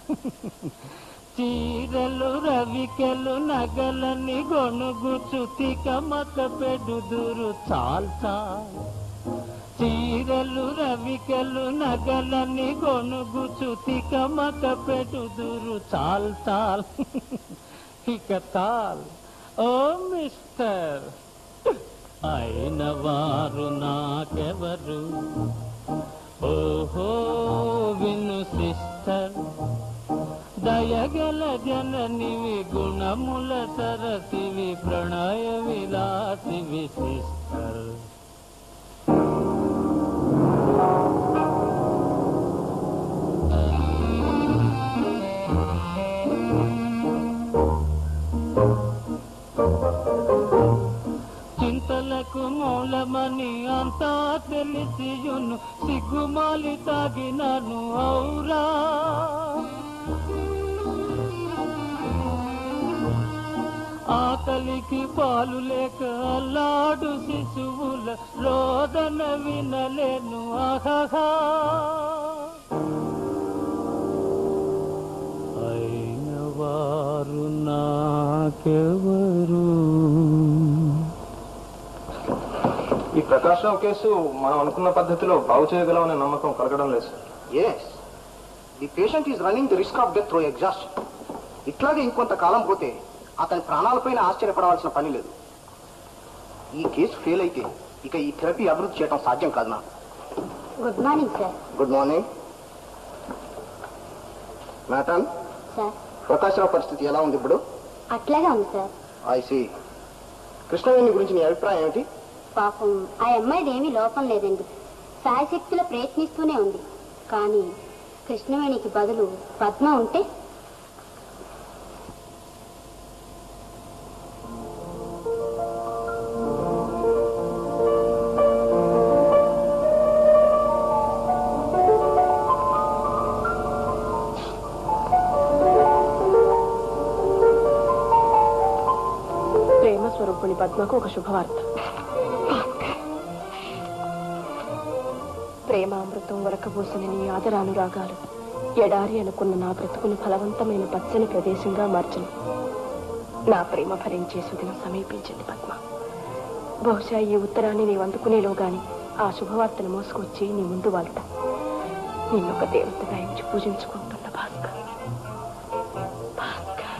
చీరలు రవికెలు నగలని గొనుగు చుతిక మత పెడుదురు చాల్ చాల్ చీరలు రవికెలు నగలని గొనుగు చుతిక మత పెడుదురు చాల్ చాల్ ఇక తాల్ ఓ మిస్టర్ అయిన వారు నాకెవరు ఓహో విను సిస్టర్ దయగల జననివి గుణముల సరసివి ప్రణయ విలాసివి సిస్టర్ చింతలకు మూలమని అంతా తెలిసియును సిగ్గుమాలి తాగినను ఔరా ఆకలికి పాలు లేక అల్లాడు శిశువుల రోదన వినలేను ఆహా అయిన వారు నాకెవరు ఈ ప్రకాశం కేసు మనం అనుకున్న పద్ధతిలో బాగు చేయగలమనే నమ్మకం కలగడం లేదు sir yes the patient is running the risk of death through exhaust ఇట్లాగే ఇంకొంత కాలం పోతే అతని ప్రాణాలపైన ఆశ్చర్యపడవలసిన పని లేదు ఈ కేసు ఫెయిల్ అయితే ఇక ఈ థెరపీ అభివృద్ధి చేయడం సాధ్యం కాదు నాకు good morning sir good morning matron sir Prakasarao పరిస్థితి ఎలా ఉంది ఇప్పుడు అట్లాగే ఉంది సార్ ఐసి కృష్ణవేణి గురించి నీ అభిప్రాయం ఏమిటి పాపం ఆ అమ్మాయిది ఏమీ లోపం లేదండి సాయశక్తిలో ప్రయత్నిస్తూనే ఉంది కానీ కృష్ణవేణికి బదులు పద్మ ఉంటే ప్రేమ స్వరూపుని పద్మకు ఒక శుభవార్త ప్రేమామృతం వరకబోసిన నీ ఆదరానురాగాలు ఎడారి అనుకున్న నా బ్రతుకును ఫలవంతమైన పచ్చని ప్రదేశంగా మార్చను నా ప్రేమ భరించే సుదినం సమీపించింది పద్మ బహుశా ఈ ఉత్తరాన్ని నీవు అందుకునేలో గాని ఆ శుభవార్తను మోసుకొచ్చి నీ ముందు వాళ్తా నిన్నొక దేవతగా ఎంచి పూజించుకుంటున్న భాస్కర్ భాస్కర్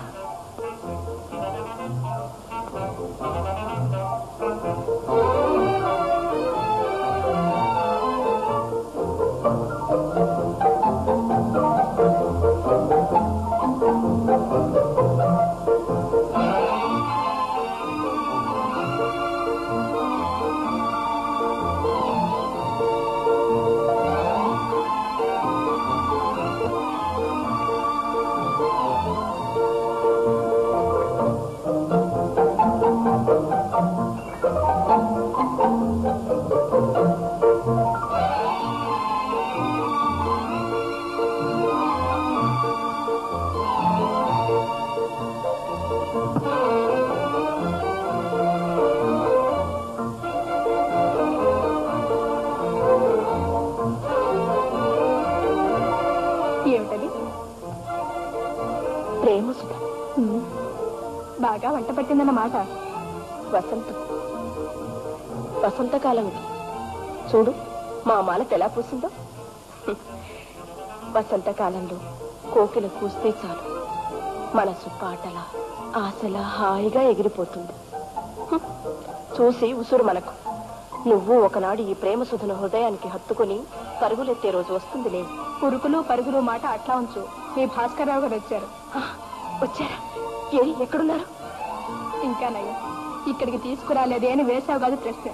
ప్రేమసుధ బాగా వంట పట్టిందన్నమాట వసంతం వసంతకాలం ఇది చూడు మా మాల ఎలా పూసిందో హ్మ్. వసంతకాలంలో కోకిల కూస్తే చాలు మనసు పాటల ఆశల హాయిగా ఎగిరిపోతుంది హ్మ్. చూసి ఉసురు మనకు నువ్వు ఒకనాడు ఈ ప్రేమ సుధను హృదయానికి హత్తుకుని పరుగులెత్తే రోజు వస్తుందిలే ఉరుకులు పరుగులు మాట అట్లా ఉంచు మీ భాస్కర్రావు గారు వచ్చారు ఆ, వచ్చారా ఏరి ఎక్కడున్నారు ఇంకా నయ్య ఇక్కడికి తీసుకురాలేదే అని వేసావు కాదు ప్రశ్న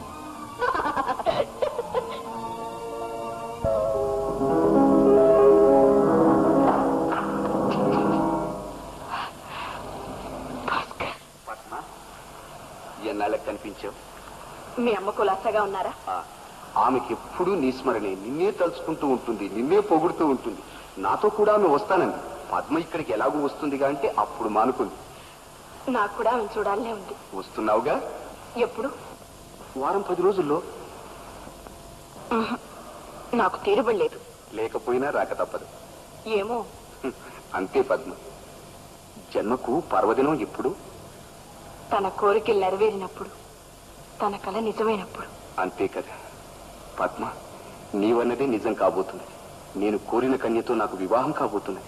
పద్మ ఎన్నాళ్ళకి కనిపించావు మీ అమ్మ కులాసగా ఉన్నారా ఆ, ఆమెకి ఎప్పుడూ నీ స్మరణే నిన్నే తలుచుకుంటూ ఉంటుంది నిన్నే పొగుడుతూ ఉంటుంది నాతో కూడా ఆమె వస్తానంది పద్మ ఇక్కడికి ఎలాగూ వస్తుందిగా అంటే అప్పుడు మానుకుంది నాకు కూడా ఆమె చూడాలనే ఉంది వస్తున్నావుగా ఎప్పుడు వారం పది రోజుల్లో ఉహు. నాకు తీరుబడలేదు లేకపోయినా రాక తప్పదు ఏమో హ్మ్, అంతే పద్మ జన్మకు పర్వదినం ఎప్పుడు తన కోరికలు నెరవేరినప్పుడు తన కల నిజమైనప్పుడు అంతే కదా పద్మ నీవన్నదే నిజం కాబోతుంది నేను కోరిన కన్యతో నాకు వివాహం కాబోతుంది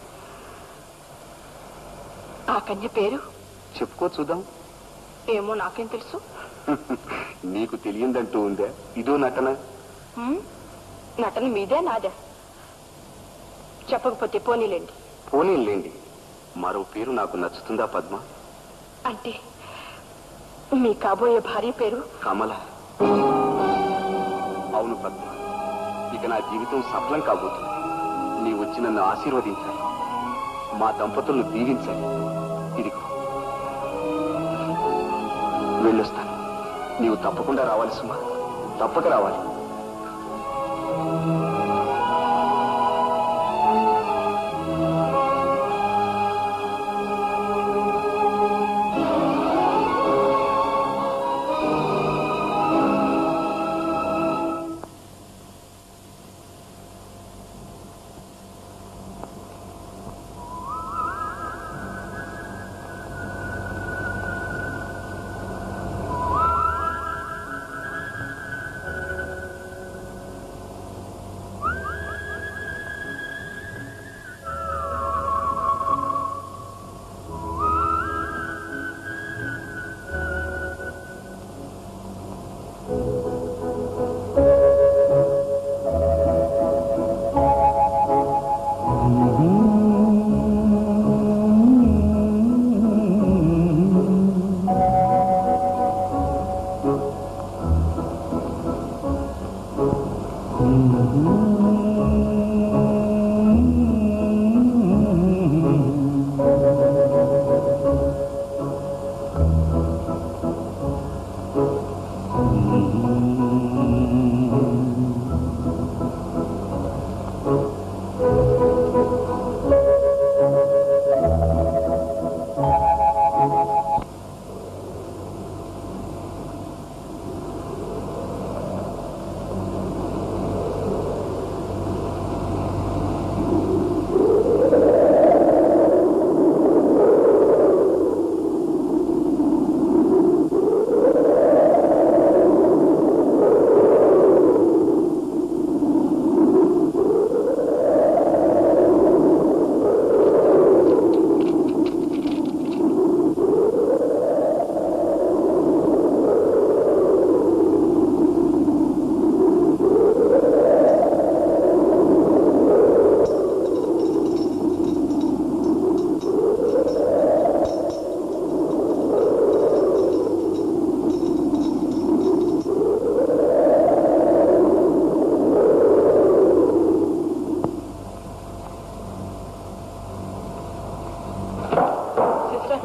ఆ కన్య పేరు చెప్పుకో చూద్దాం ఏమో నాకేం తెలుసు నీకు తెలియందంటూ ఉందా ఇదో నటన ఉమ్, నటన మీదే నాదే చెప్పకపోతే పోనీలేండి పోనీలేండి మరో పేరు నాకు నచ్చుతుందా పద్మ అంటే మీ కాబోయే భార్య పేరు కమల అవును పద్మ ఇక నా జీవితం సఫలం కాబోతుంది నీ వచ్చి నన్ను ఆశీర్వదించాలి మా దంపతులను దీవించాలి ఇదిగో వెళ్ళొస్తాను నీవు తప్పకుండా రావాలి సుమా తప్పక రావాలి సిస్టర్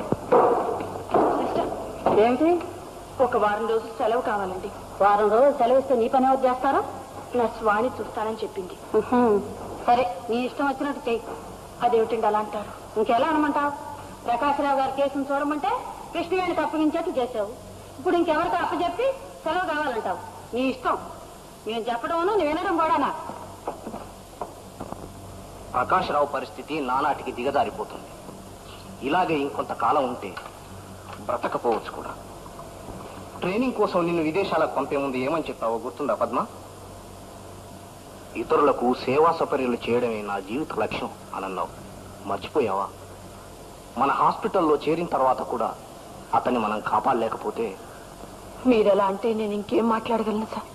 సిస్టర్ ఏమిటి ఒక వారం రోజులు సెలవు కావాలండి వారం రోజులు సెలవు ఇస్తే నీ పని ఎవరు చేస్తారా నా స్వాణి చూస్తానని చెప్పింది ఉహుం. సరే నీ ఇష్టం వచ్చినట్టు చెయ్యి అదేమిటండి అలా అంటారు ఇంకెలా అనమంటావు ప్రకాశరావు గారి కేసును చూడమంటే కృష్ణవేణికి అప్పగించేట్టు చేసావు ఇప్పుడు ఇంకెవరికి అప్పచెప్పి సెలవు కావాలంటావు నీ ఇష్టం నేను చెప్పడం నువ్వు వినడం కూడానా ప్రకాశ్రావు పరిస్థితి నానాటికి దిగజారిపోతుంది ఇలాగే ఇంకొంతకాలం ఉంటే బ్రతకపోవచ్చు కూడా ట్రైనింగ్ కోసం నిన్ను విదేశాలకు పంపే ముందు ఏమని చెప్పావో గుర్తుందా పద్మ ఇతరులకు సేవా సపర్యలు చేయడమే నా జీవిత లక్ష్యం అని అన్నావు మర్చిపోయావా మన హాస్పిటల్లో చేరిన తర్వాత కూడా అతన్ని మనం కాపాడలేకపోతే మీరెలా అంటే నేను ఇంకేం మాట్లాడగలను సార్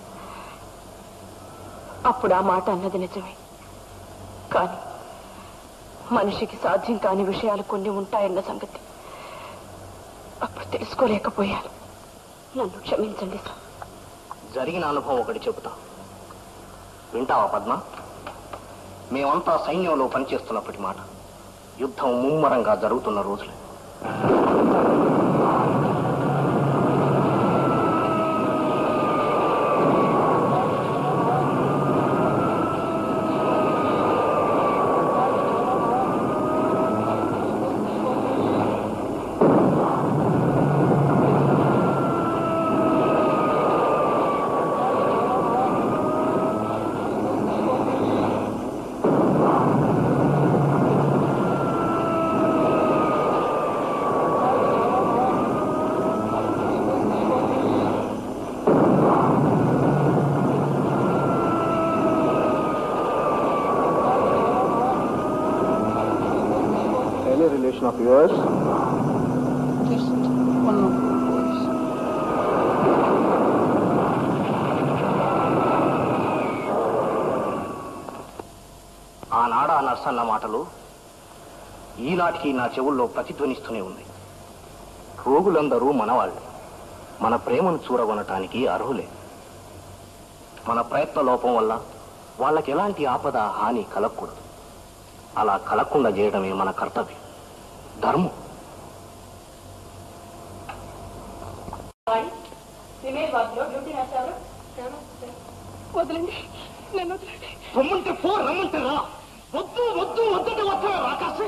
అప్పుడు ఆ మాట అన్నది నిజమే కానీ మనిషికి సాధ్యం కాని విషయాలు కొన్ని ఉంటాయన్న సంగతి అప్పుడు తెలుసుకోలేకపోయాను నన్ను క్షమించండి సార్ జరిగిన అనుభవం ఒకటి చెబుతా వింటావా పద్మ మేమంతా సైన్యంలో పనిచేస్తున్నప్పటి మాట యుద్ధం ముమ్మరంగా జరుగుతున్న రోజులు Any relation of yours? ఆనాడ ఆ నర్స్ అన్న మాటలు ఈనాటికి నా చెవుల్లో ప్రతిధ్వనిస్తూనే ఉంది రోగులందరూ మనవాళ్ళే మన ప్రేమను చూరగొనటానికి అర్హులే మన ప్రయత్న లోపం వల్ల వాళ్ళకి ఎలాంటి ఆపద హాని కలగకూడదు అలా కలగకుండా చేయడమే మన కర్తవ్యం ధర్మం వదలండి నన్ను వదలండి పొమ్మంటే పో రమ్మంటే రా వద్దు వద్దు వద్దంటే వస్తా రాకాసి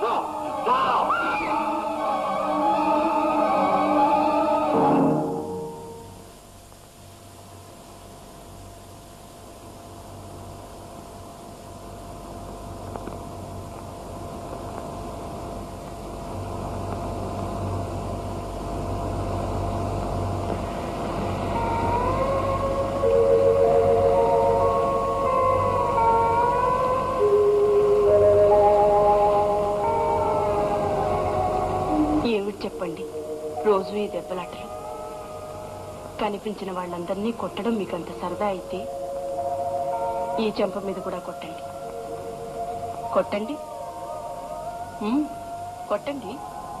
ఏమిటి చెప్పండి రోజు ఈ దెబ్బలాటలు కనిపించిన వాళ్ళందరినీ కొట్టడం మీకు అంత సరదా అయితే ఈ చెంప మీద కూడా కొట్టండి కొట్టండి ఉమ్, కొట్టండి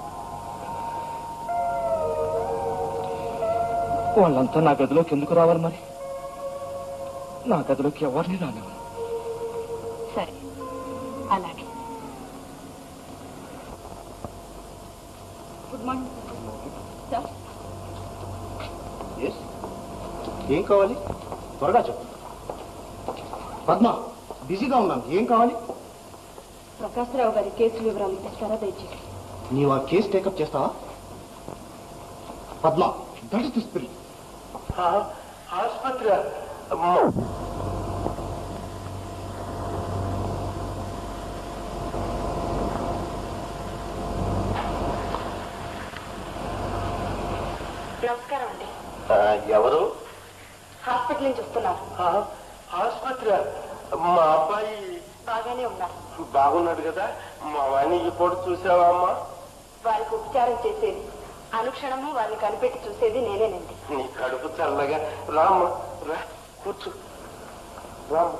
వాళ్ళంతా నా గదిలోకి ఎందుకు రావాలి మరి నా గదిలోకి ఎవరిని రానివ్వను సరే అలాగే గుడ్ మార్నింగ్ సార్ ఏం కావాలి త్వరగా చెప్పు పద్మ బిజీగా ఉన్నాను ఏం కావాలి ప్రకాశ్రావు గారి కేసు వివరాలు ఇస్తారా దయచేసి నీవు ఆ కేసు టేకప్ చేస్తావా Padma that is the spirit ఆసుపత్రి నమస్కారం అండి ఎవరు హాస్పిటల్ నుంచి వస్తున్నారు ఆసుపత్రి మా అబ్బాయి బాగానే ఉన్నారు బాగున్నాడు కదా మా వాణి ఇప్పుడు చూసావా అమ్మా వారికి ఉపచారం చేసేది అనుక్షణము వారిని కనిపెట్టి చూసేది నేనేనండి నీ కడుపు చల్లగా రామ్మా రా కూర్చో రామ్మ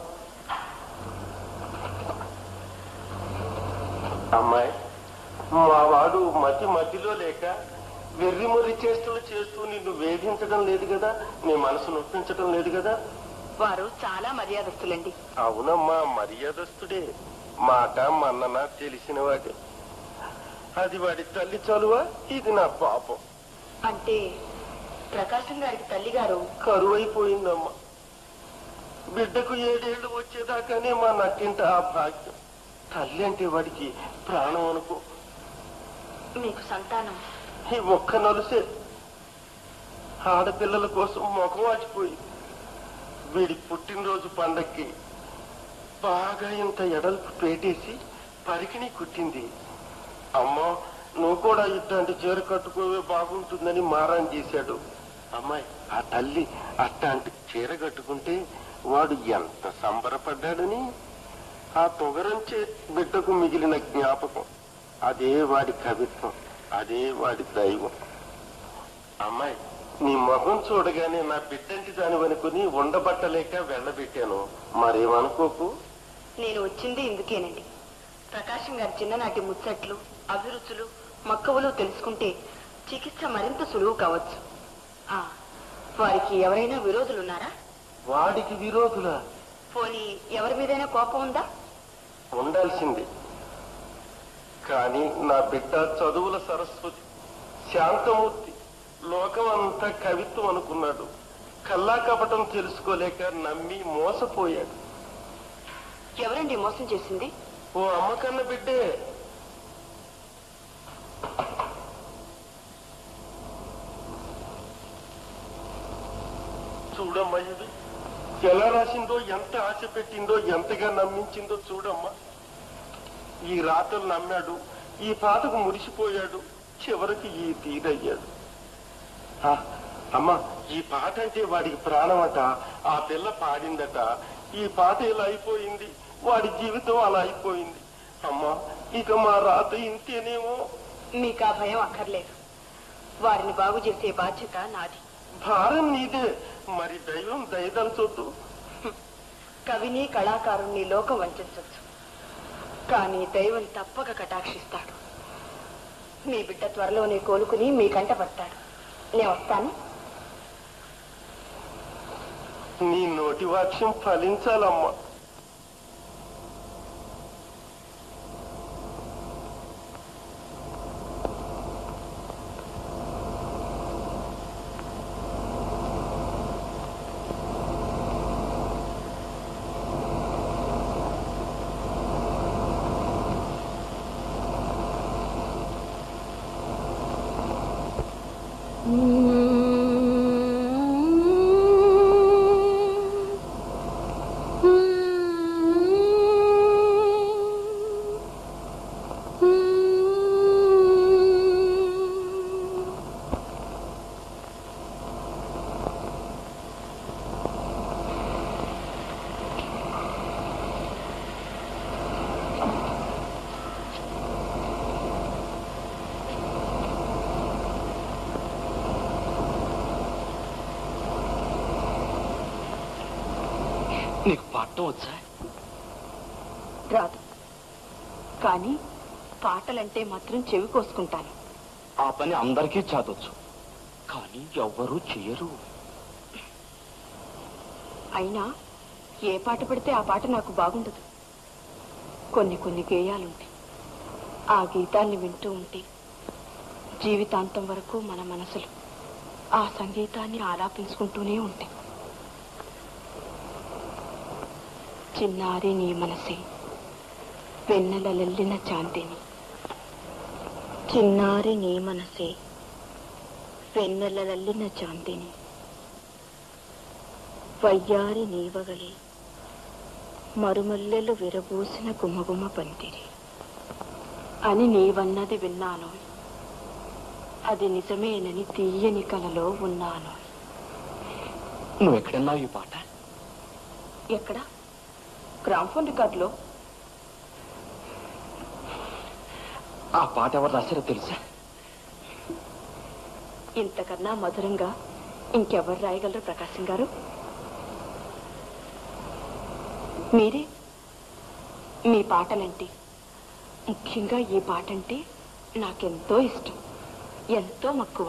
అమ్మాయి మా వాడు మతి మధ్యలో లేక వెర్రి మొర్రి చేష్టలు చేస్తూ నిన్ను వేధించడం లేదు కదా నీ మనసు నొప్పించడం లేదు కదా వారు చాలా మర్యాదస్తులండి అవునమ్మా మర్యాదస్తుడే మాట మన్నన తెలిసిన వాడే అది వాడి తల్లి చలువా ఇది నా పాపం అంటే ప్రకాశం గారికి తల్లి గారు కరువైపోయిందమ్మా బిడ్డకు ఏడేళ్లు వచ్చేదాకానే మా నట్టింట ఆ భాగ్యం తల్లి అంటే వాడికి ప్రాణం అనుకో మీకు సంతానం ఈ ఒక్క నలుసే ఆడపిల్లల కోసం ముఖం వాచిపోయింది వీడి పుట్టినరోజు పండక్కి బాగా ఇంత ఎడల్పు పేటేసి పరికిణి కుట్టింది అమ్మో నువ్వు కూడా ఇట్లాంటి చీర కట్టుకోవే బాగుంటుందని మారాన్ చేశాడు అమ్మాయి ఆ తల్లి అట్లాంటి చీర కట్టుకుంటే వాడు ఎంత సంబరపడ్డాడని ఆ తొగరంచే బిడ్డకు మిగిలిన జ్ఞాపకం అదే వాడి కవిత్వం అదే వాడి దైవం అమ్మాయి నీ మొహం చూడగానే నా బిడ్డంటి దాని అనుకుని ఉండబట్టలేక వెళ్ళబెట్టాను మరేమనుకోకు నేను వచ్చింది ఇందుకేనండి ప్రకాశం గారి చిన్ననాటి ముచ్చట్లు అభిరుచులు మక్కువలు తెలుసుకుంటే చికిత్స మరింత సులువు కావచ్చు ఆ, వారికి ఎవరైనా విరోధులున్నారా వాడికి విరోధులా పోనీ ఎవరి మీదైనా కోపం ఉందా ఉండాల్సింది కానీ నా బిడ్డ చదువుల సరస్వతి శాంతమూర్తి లోకం అంతా కవిత్వం అనుకున్నాడు కల్లా కపటం తెలుసుకోలేక నమ్మి మోసపోయాడు ఎవరండి మోసం చేసింది ఓ అమ్మకన్న బిడ్డే చూడమ్మా ఇది ఎలా రాసిందో ఎంత ఆశ పెట్టిందో ఎంతగా నమ్మించిందో చూడమ్మా ఈ రాతలు నమ్మాడు ఈ పాటకు మురిసిపోయాడు చివరికి ఈ తీరయ్యాడు ఆ, అమ్మా ఈ పాట అంటే వాడికి ప్రాణమట ఆ పిల్ల పాడిందట ఈ పాట ఇలా అయిపోయింది వాడి జీవితం అలా అయిపోయింది అమ్మా ఇక మా రాత ఇంతేనేమో మీకు ఆ భయం అక్కర్లేదు వారిని బాగు చేసే బాధ్యత నాది భారం నీదే మరి దైవం దయదలచొద్దు కవిని కళాకారుణ్ణి లోకం వంచవచ్చు కానీ దైవం తప్పక కటాక్షిస్తాడు మీ బిడ్డ త్వరలోనే కోలుకుని మీ కంట పడతాడు నేను వస్తాను నీ నోటి వాక్యం ఫలించాలమ్మా నీకు పాడటం వచ్చా రాదు కానీ పాటలంటే మాత్రం చెవి కోసుకుంటాను ఆ పని అందరికీ చాదొచ్చు కానీ ఎవ్వరూ చెయ్యరు అయినా ఏ పాట పడితే ఆ పాట నాకు బాగుండదు కొన్ని కొన్ని గేయాలుంటాయి ఆ గీతాన్ని వింటూ ఉంటే జీవితాంతం వరకు మన మనసులు ఆ సంగీతాన్ని ఆలాపించుకుంటూనే ఉంటాయి చిన్నారి నీ మనసే వెన్నెలలెల్లిన చాందిని చిన్నారి నీ మనసే వెన్నెలలల్లిన చాందిని వయ్యారి నీవగలే మరుమల్లెలు విరబూసిన గుమగుమ పందిరి అని నీవన్నది విన్నాను అది నిజమేనని తీయని కలలో ఉన్నాను నువ్వు ఎక్కడన్నావు ఈ పాట ఎక్కడ గ్రామ్ఫోన్ రికార్డులో ఆ పాట ఎవరు రాశారో తెలుసా ఇంతకన్నా మధురంగా ఇంకెవరు రాయగలరు ప్రకాశం గారు మీరే మీ పాటలంటే ముఖ్యంగా ఈ పాట అంటే నాకెంతో ఇష్టం ఎంతో మక్కువ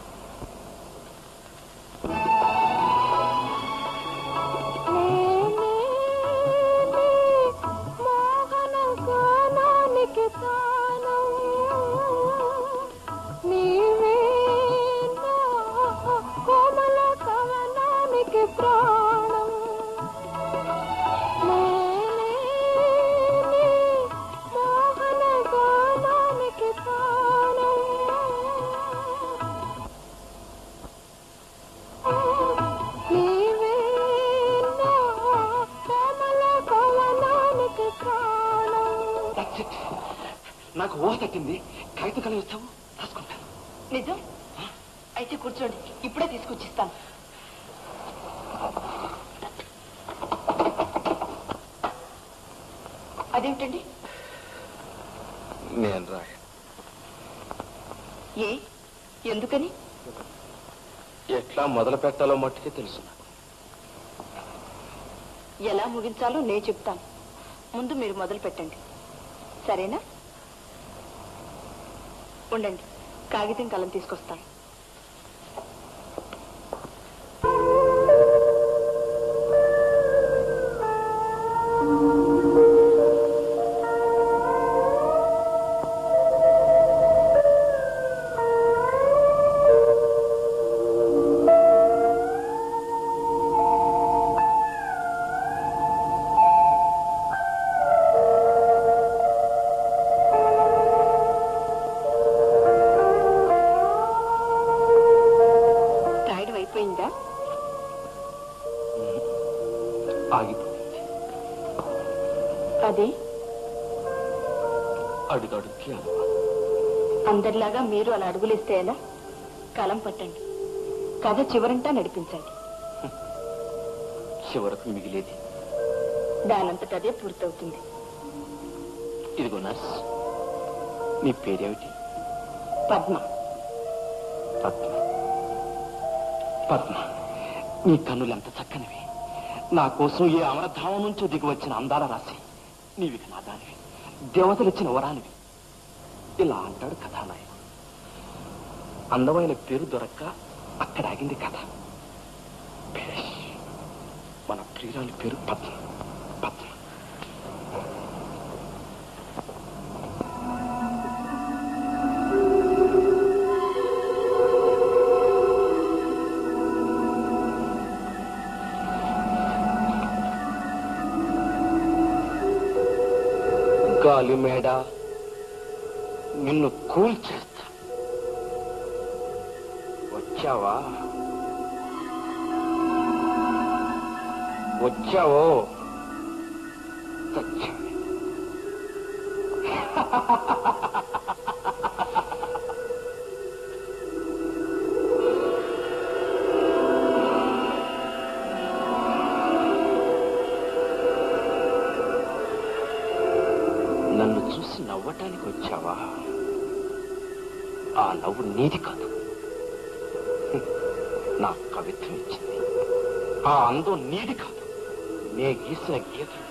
మోహన గానానికి తానం నీవే నా కోమల కవనానికి ప్రాణం నేనే నీ మోహన గానానికి తానం నీవే నా కోమల కవనానికి ప్రాణం That's it. నాకు ఊహ తట్టింది కాగితం కలం ఇస్తావు రాసుకుంటాను నిజం అయితే కూర్చోండి ఇప్పుడే తీసుకొచ్చిస్తాను అదేమిటండి నేను రాయ ఏ ఎందుకని ఎట్లా మొదలు పెట్టాలో మట్టుకే తెలుసు నాకు. ఎలా ముగించాలో నేను చెప్తాను ముందు మీరు మొదలు పెట్టండి సరేనా ఉండండి కాగితం కలం తీసుకొస్తాను రాయడం అయిపోయిందా ఆగిపోయింది అది అడుగడుక్కి అలవా అందరిలాగా మీరు అలా అడుగులేస్తే ఎలా కలం పట్టండి కథ చివరంటా నడిపించండి చివరకు మిగిలేది దానంతట అదే పూర్తవుతుంది ఇదిగో నర్స్ నీ పేరేమిటి పద్మ పద్మ పద్మ నీ కన్నులు ఎంత చక్కనివి నా కోసం ఏ అమరధామం నుంచి దిగి వచ్చిన అందాల రాసి నీవిక నా దానివి దేవతలు ఇచ్చిన వరానివి ఇలా అంటాడు కథానాయకుడు అందమైన పేరు దొరక్క అక్కడ ఆగింది కథ భేష్. మన ప్రియురాలి పేరు పద్మ పద్మ గాలి మేడ నిన్ను కూల్ చేస్తా వచ్చావా వచ్చావో చచ్చావే. నన్ను చూసి నవ్వటానికి వచ్చావా ఆ నవ్వు నీది కాదు నా కవిత్వం ఇచ్చింది ఆ అందం నీది కాదు నే గీసిన గీత ఇది.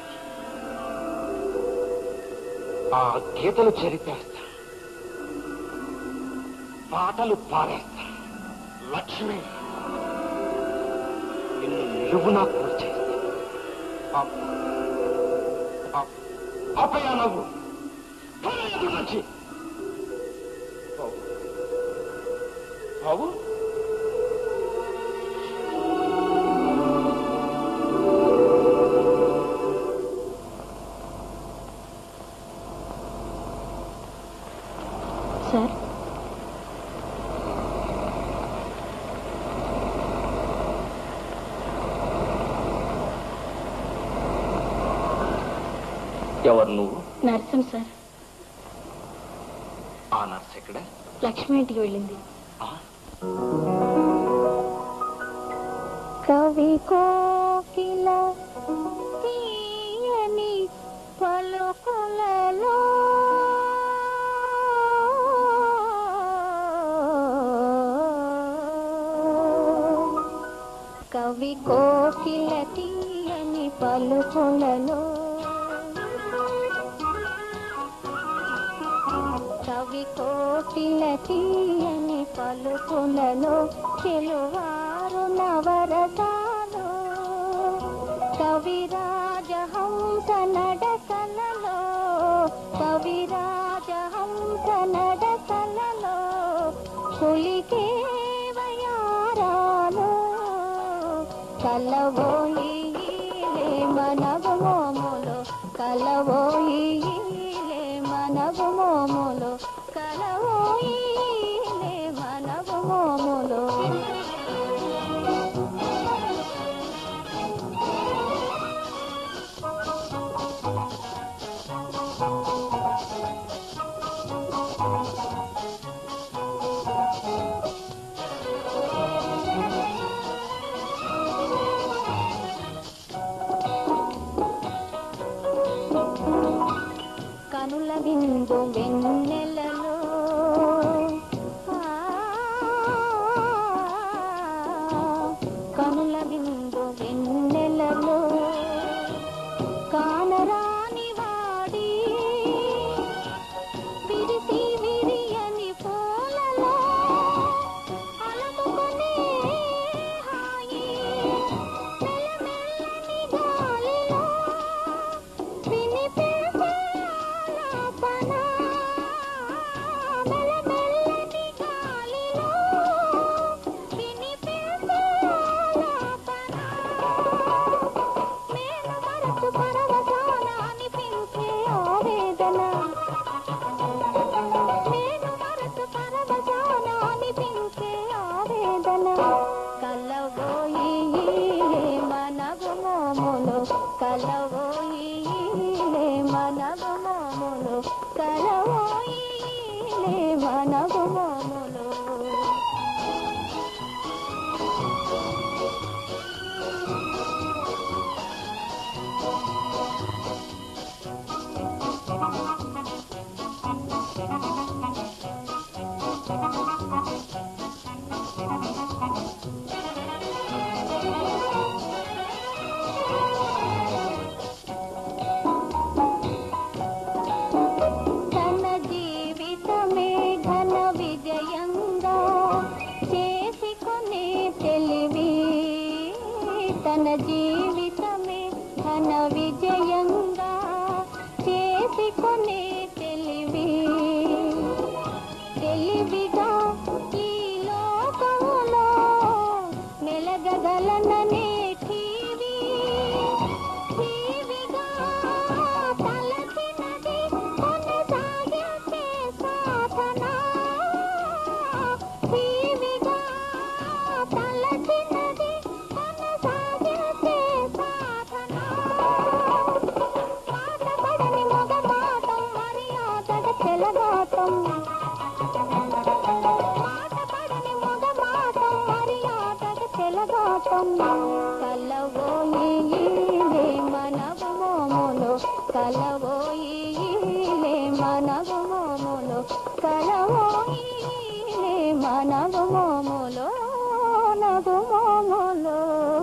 ఆ గీతలు చెరిపేస్తా పాటలు పారేస్తా లక్ష్మి నిన్ను నిలువునా కూర్చేస్తా ఆపయ్యా నవ్వు పోరా ఎదురు నుంచి బాబు బాబు సార్ ఎవరు నువ్వు నర్సం సార్ ఆ నర్స్ ఎక్కడ లక్ష్మి ఇంటికి వెళ్ళింది ఆ? కవి కోకిల తీయని పలుకులలో కవి కోకిల తీయని పలుకులలో కవి కోకిల తీయని పలుకులలో చెలువారు నవరసాలు కవిరాజహంస నడకలలో కవిరాజహంస నడకలలో కులికే వయారాలు కలవోయి మనగు మోములు కలవోయి మనగు మోములు కలవోయి మనగు మోములు మనగు మోములో తన జీవితమే ఘన విజయంగా చేసుకునే తెలివి తన జీవితమే ఘన విజయంగా చేసుకునే తెలివి తెలివిగా ఈ లోకములో మెలగగలననే టీవీ టీవీగా తలచినది కొనసాగించే సాధన టీవీగా తలచినది కొనసాగించే సాధన పాటపడని మగమాటం మర్యాదగ చెలగాటం పాటపడని మగమాటం మర్యాదగ చెలగాటం కలవోయిలే మనవు మోములు కలవోయిలే మనవు మోములు కలవోయిలే మనవు మోములు నగు మోములు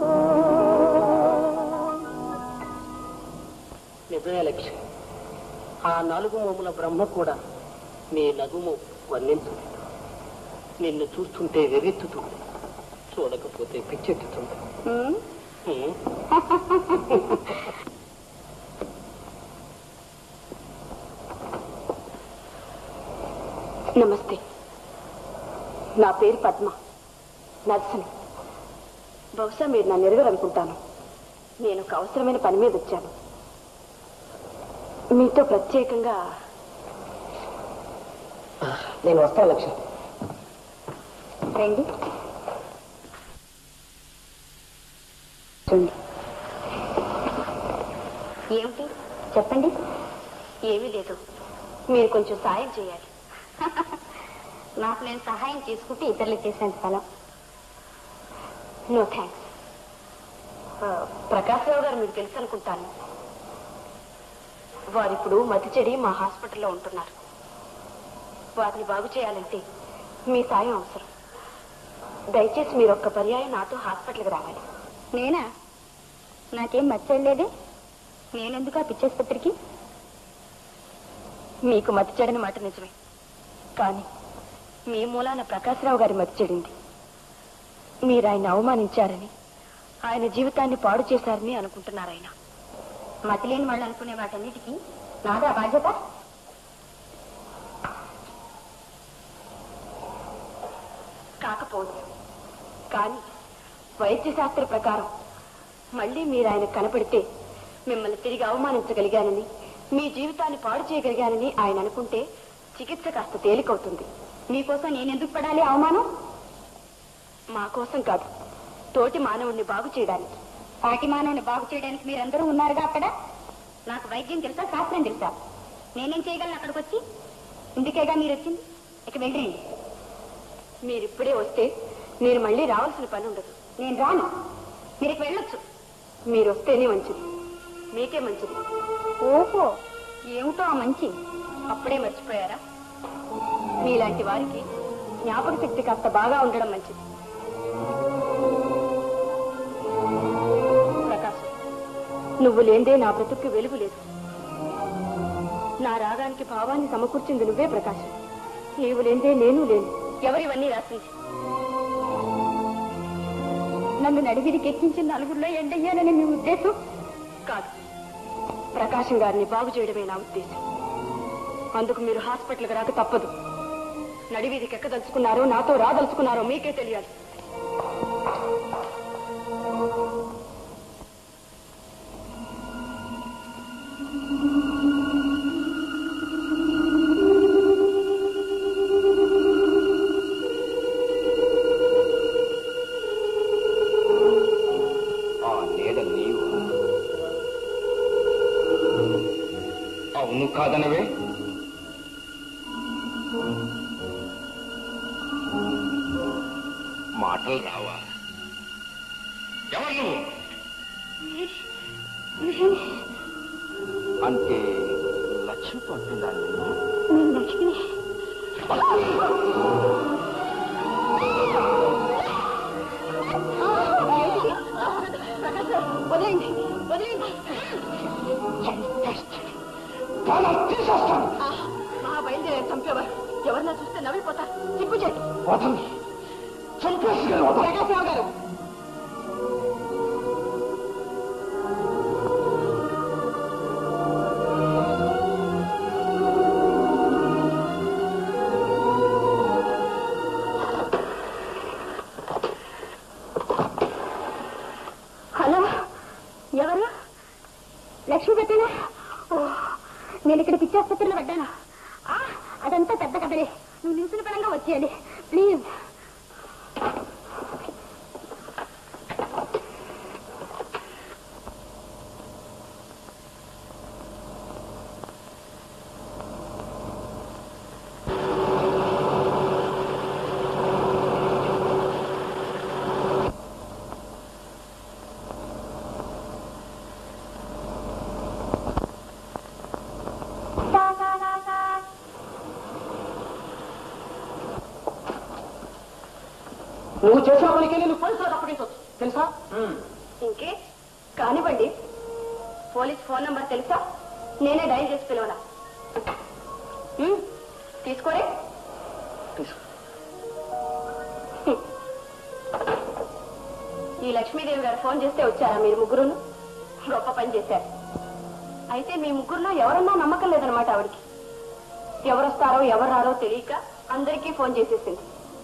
నిజమే లక్ష్యం ఆ నాలుగు మోముల బ్రహ్మ కూడా నీ నగుము వర్ణించలేదు నిన్ను చూస్తుంటే వెర్రెత్తుతుంది చూడకపోతే పిచ్చెత్తుతుంది ఉమ్, ఉమ్. నమస్తే నా పేరు పద్మ నర్సని బహుశా మీరు నన్ను ఎరగరనుకుంటాను నేను ఒక అవసరమైన పని మీద వచ్చాను మీతో ప్రత్యేకంగా నేను వస్తాను లక్ష్యం రండి చూడండి ఏమిటి చెప్పండి ఏమీ లేదు మీరు కొంచెం సాయం చేయాలి నాకు నేను సహాయం చేసుకుంటే ఇతరులకు చేసేంత ఫలం నో థ్యాంక్స్ ప్రకాశ్రావు గారు మీకు తెలుసు అనుకుంటాను వారిప్పుడు మతి చెడి మా హాస్పిటల్లో ఉంటున్నారు వారిని బాగు చేయాలంటే మీ సాయం అవసరం దయచేసి మీరు ఒక్క పర్యాయం నాతో హాస్పిటల్కి రావాలి నేనా నాకేం మచ్చలేదే నేనెందుకు ఆ పిచ్చాసుపత్రికి మీకు మతి చెడని మాట నిజమే కానీ మీ మూలాన ప్రకాశ్రావు గారి మతి చెడింది మీరు ఆయన అవమానించారని ఆయన జీవితాన్ని పాడు చేశారని అనుకుంటున్నారు ఆయన మతిలేని వాళ్ళు అనుకునే వాటన్నిటికీ నాదా బాధ్యత కాకపోవచ్చు కానీ వైద్య శాస్త్ర ప్రకారం మళ్ళీ మీరు ఆయన కనపడితే మిమ్మల్ని తిరిగి అవమానించగలిగానని మీ జీవితాన్ని పాడు చేయగలిగానని ఆయన అనుకుంటే చికిత్స కాస్త తేలికవుతుంది మీకోసం నేనెందుకు పడాలి అవమానం మా కోసం కాదు తోటి మానవుణ్ణి బాగు చేయడానికి పాటి మానవుని బాగు చేయడానికి మీరందరూ ఉన్నారుగా అక్కడ నాకు వైద్యం తెలుసా శాస్త్రం తెలుసా నేనేం చేయగలను అక్కడికి వచ్చి ఇందుకేగా మీరు వచ్చింది ఇక వెళ్ళండి మీరు ఇప్పుడే వస్తే నేను మళ్ళీ రావాల్సిన పని ఉండదు నేను రాను మీరు ఇక వెళ్ళొచ్చు మీరు వస్తేనే మంచిది మీకే మంచిది ఓహో ఏమిటో ఆ మంచి అప్పుడే మర్చిపోయారా మీలాంటి వారికి జ్ఞాపక శక్తి కాస్త బాగా ఉండడం మంచిది ప్రకాశం నువ్వు లేందే నా బ్రతుక్కి వెలుగు లేదు నా రాగానికి భావాన్ని సమకూర్చింది నువ్వే ప్రకాశం నీవు లేందే నేను లేను ఎవరివన్నీ రాసింది నన్ను నడివిడికి ఎక్కించిన నలుగురిలో ఎండయ్యానని మీ ఉద్దేశం కాదు ప్రకాశం గారిని బాగు చేయడమే నా ఉద్దేశం అందుకు మీరు హాస్పిటల్కి రాక తప్పదు నడివీధికి ఎక్కదలుచుకున్నారో నాతో రాదలుచుకున్నారో మీకే తెలియాలి ఆ నీడ నీవు అవును కాదనవే మాటలు రావా ఎవరు నువ్వు అంటే లక్ష్మి అంటున్నాను నేను లక్ష్మి వదిలేండి వదిలేండి మహా బయలుదేరారు చంపేవారు ఎవరన్నా చూస్తే నవ్విపోతా సిగ్గు చెట్టు వదలు చంపేసి వదలు ప్రకాశరావు గారు హలో ఎవరు లక్ష్మి పెట్టినా ఓ నేను ఇక్కడ పిచ్చాసుపత్రిలో పడ్డాను ఆ, అదంతా పెద్ద కథలే నువ్వు నిలిచిన పరంగా వచ్చేయాలి ప్లీజ్ నువ్వు చేసిన పనికి నేను పోలీసులకు అప్పగించవచ్చు తెలుసా ఇంకే కానివ్వండి పోలీస్ ఫోన్ నంబర్ తెలుసా నేనే డైల్ చేసి పిలవనా ఉమ్, తీసుకోరే హ్మ్. ఈ లక్ష్మీదేవి గారు ఫోన్ చేస్తే వచ్చారా మీరు ముగ్గురును గొప్ప పని చేశారు అయితే మీ ముగ్గురులో ఎవరన్నా నమ్మకం లేదనమాట ఆవిడికి ఎవరొస్తారో ఎవరు రారో తెలియక అందరికీ ఫోన్ చేసేసింది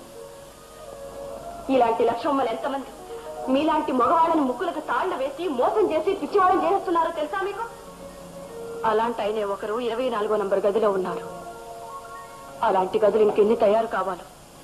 ఇలాంటి లక్ష్మమ్మలు ఎంతమంది మీలాంటి మగవాళ్ళని ముక్కులకు తాళ్లు వేసి మోసం చేసి పిచ్చివాళ్ళని చేస్తున్నారో తెలుసా మీకు అలాంటి అయినే ఒకరు ఇరవై నాలుగో నంబర్ గదిలో ఉన్నారు అలాంటి గదులు ఇంకెన్ని తయారు కావాలో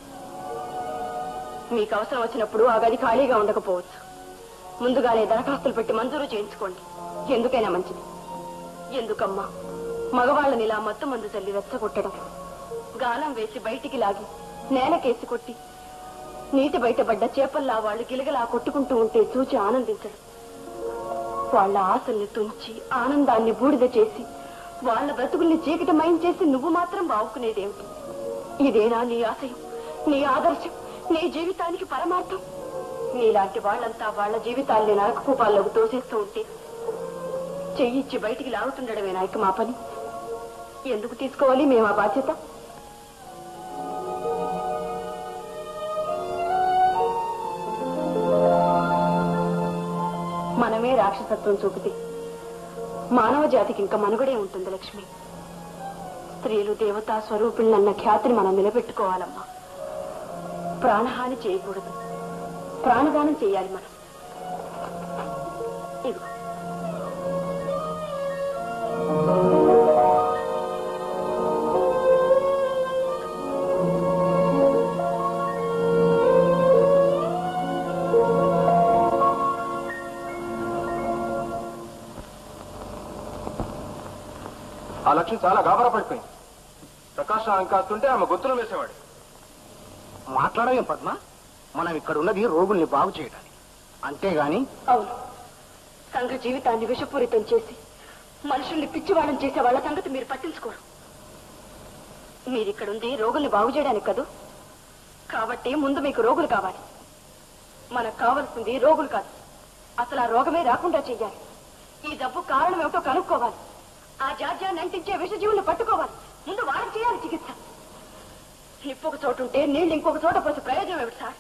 మీకు అవసరం వచ్చినప్పుడు ఆ గది ఖాళీగా ఉండకపోవచ్చు ముందుగానే దరఖాస్తులు పెట్టి మంజూరు చేయించుకోండి ఎందుకైనా మంచిది ఎందుకమ్మా మగవాళ్ళని ఇలా మత్తు మందు చల్లి రెచ్చగొట్టడం గాలం వేసి బయటికి లాగి నేలకేసి కొట్టి నీటి బయటపడ్డ చేపల్లా వాళ్ళు గిలగలా కొట్టుకుంటూ ఉంటే చూచి ఆనందించడం వాళ్ళ ఆశల్ని తుంచి ఆనందాన్ని బూడిద చేసి వాళ్ళ బ్రతుకుల్ని చీకటమయం చేసి నువ్వు మాత్రం బావుకునేదేమిటి ఇదేనా నీ ఆశయం నీ ఆదర్శం నీ జీవితానికి పరమార్థం నీలాంటి వాళ్ళంతా వాళ్ళ జీవితాల్ని నరకకూపాల్లోకి తోసేస్తూ ఉంటే చెయ్యిచ్చి బయటికి లాగుతుండడమేనా ఇక మా పని ఎందుకు తీసుకోవాలి మేము ఆ బాధ్యత మనమే రాక్షసత్వం చూపితే మానవ జాతికి ఇంకా మనుగడే ఉంటుంది లక్ష్మి స్త్రీలు దేవతా స్వరూపిణ్ణన్న ఖ్యాతిని మనం నిలబెట్టుకోవాలమ్మా ప్రాణహాని చేయకూడదు ప్రాణదానం చేయాలి మనం ఇదిగో ఆ లక్ష్మి చాలా గాబరా పడిపోయింది ప్రకాశ్ రావు కాస్తుంటే ఆమె గొంతులు వేసేవాడు మాట్లాడమే పద్మ మనం ఇక్కడ ఉన్నది రోగుల్ని బాగు చేయడానికి అంతేగాని అవును సంఘ జీవితాన్ని విషపూరితం చేసి మనుషుల్ని పిచ్చివాళ్ళం చేసే వాళ్ళ సంగతి మీరు పట్టించుకోరు మీరిక్కడుంది రోగుల్ని బాగు చేయడానికి కదూ కాబట్టి ముందు మీకు రోగులు కావాలి మనకు కావలసింది రోగులు కాదు అసలు ఆ రోగమే రాకుండా చెయ్యాలి ఈ జబ్బు కారణం ఏమిటో కనుక్కోవాలి ఆ జాడ్యాన్ని అంటించే విషజీవులను పట్టుకోవాలి ముందు వాళ్ళకి చేయాలి చికిత్స నిప్పు ఒక చోటు ఉంటే నీళ్ళు ఇంకొక చోట పోసే ప్రయోజనం ఏమిటి సార్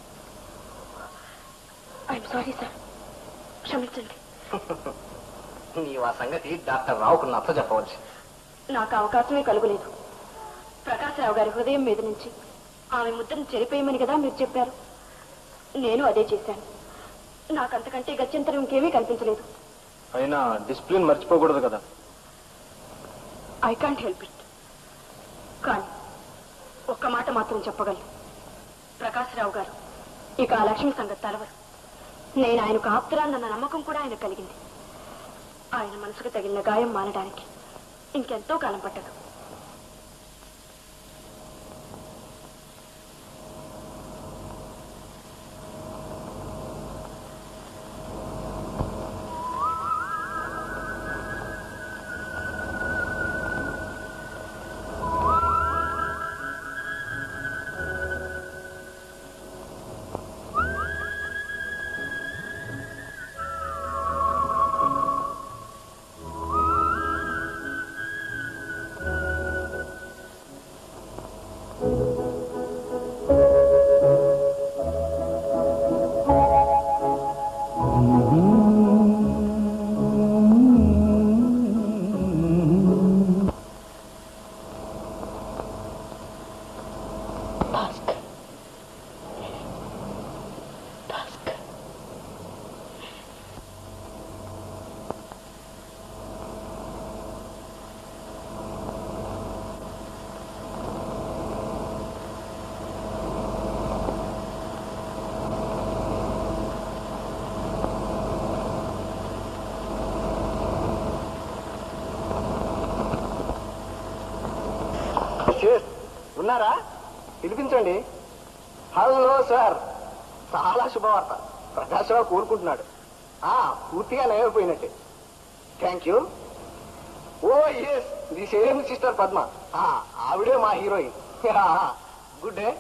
ఐఎమ్ సారీ సార్ క్షమించండి నీవు ఆ సంగతి డాక్టర్ రావుకు నచ్చ చెప్పవచ్చు నాకు అవకాశమే కలుగలేదు ప్రకాశరావు గారి హృదయం మీద నుంచి ఆమె ముద్రను చెరిపేయమని కదా మీరు చెప్పారు నేను అదే చేశాను నాకంతకంటే గత్యంతరం ఇంకేమీ కనిపించలేదు అయినా డిసిప్లిన్ మర్చిపోకూడదు కదా ఐ కాంట్ హెల్ప్ ఇట్ కానీ ఒక్క మాట మాత్రం చెప్పగలను ప్రకాశరావు గారు ఇక ఆ లక్ష్మి సంగతి తలవరు నేను ఆయనకు ఆప్తురాన్నన్న నమ్మకం కూడా ఆయన కలిగింది ఆయన మనసుకు తగిలిన గాయం మానడానికి ఇంకెంతో కాలం పట్టదు ఉన్నారా పిలిపించండి హలో సార్ చాలా శుభవార్త ప్రకాశ్రావు కోరుకుంటున్నాడు ఆ పూర్తిగా నయమైపోయినట్టే thank you oh yes the same sister Padma ఆ, ఆవిడే మా హీరోయిన్ గుడ్ డే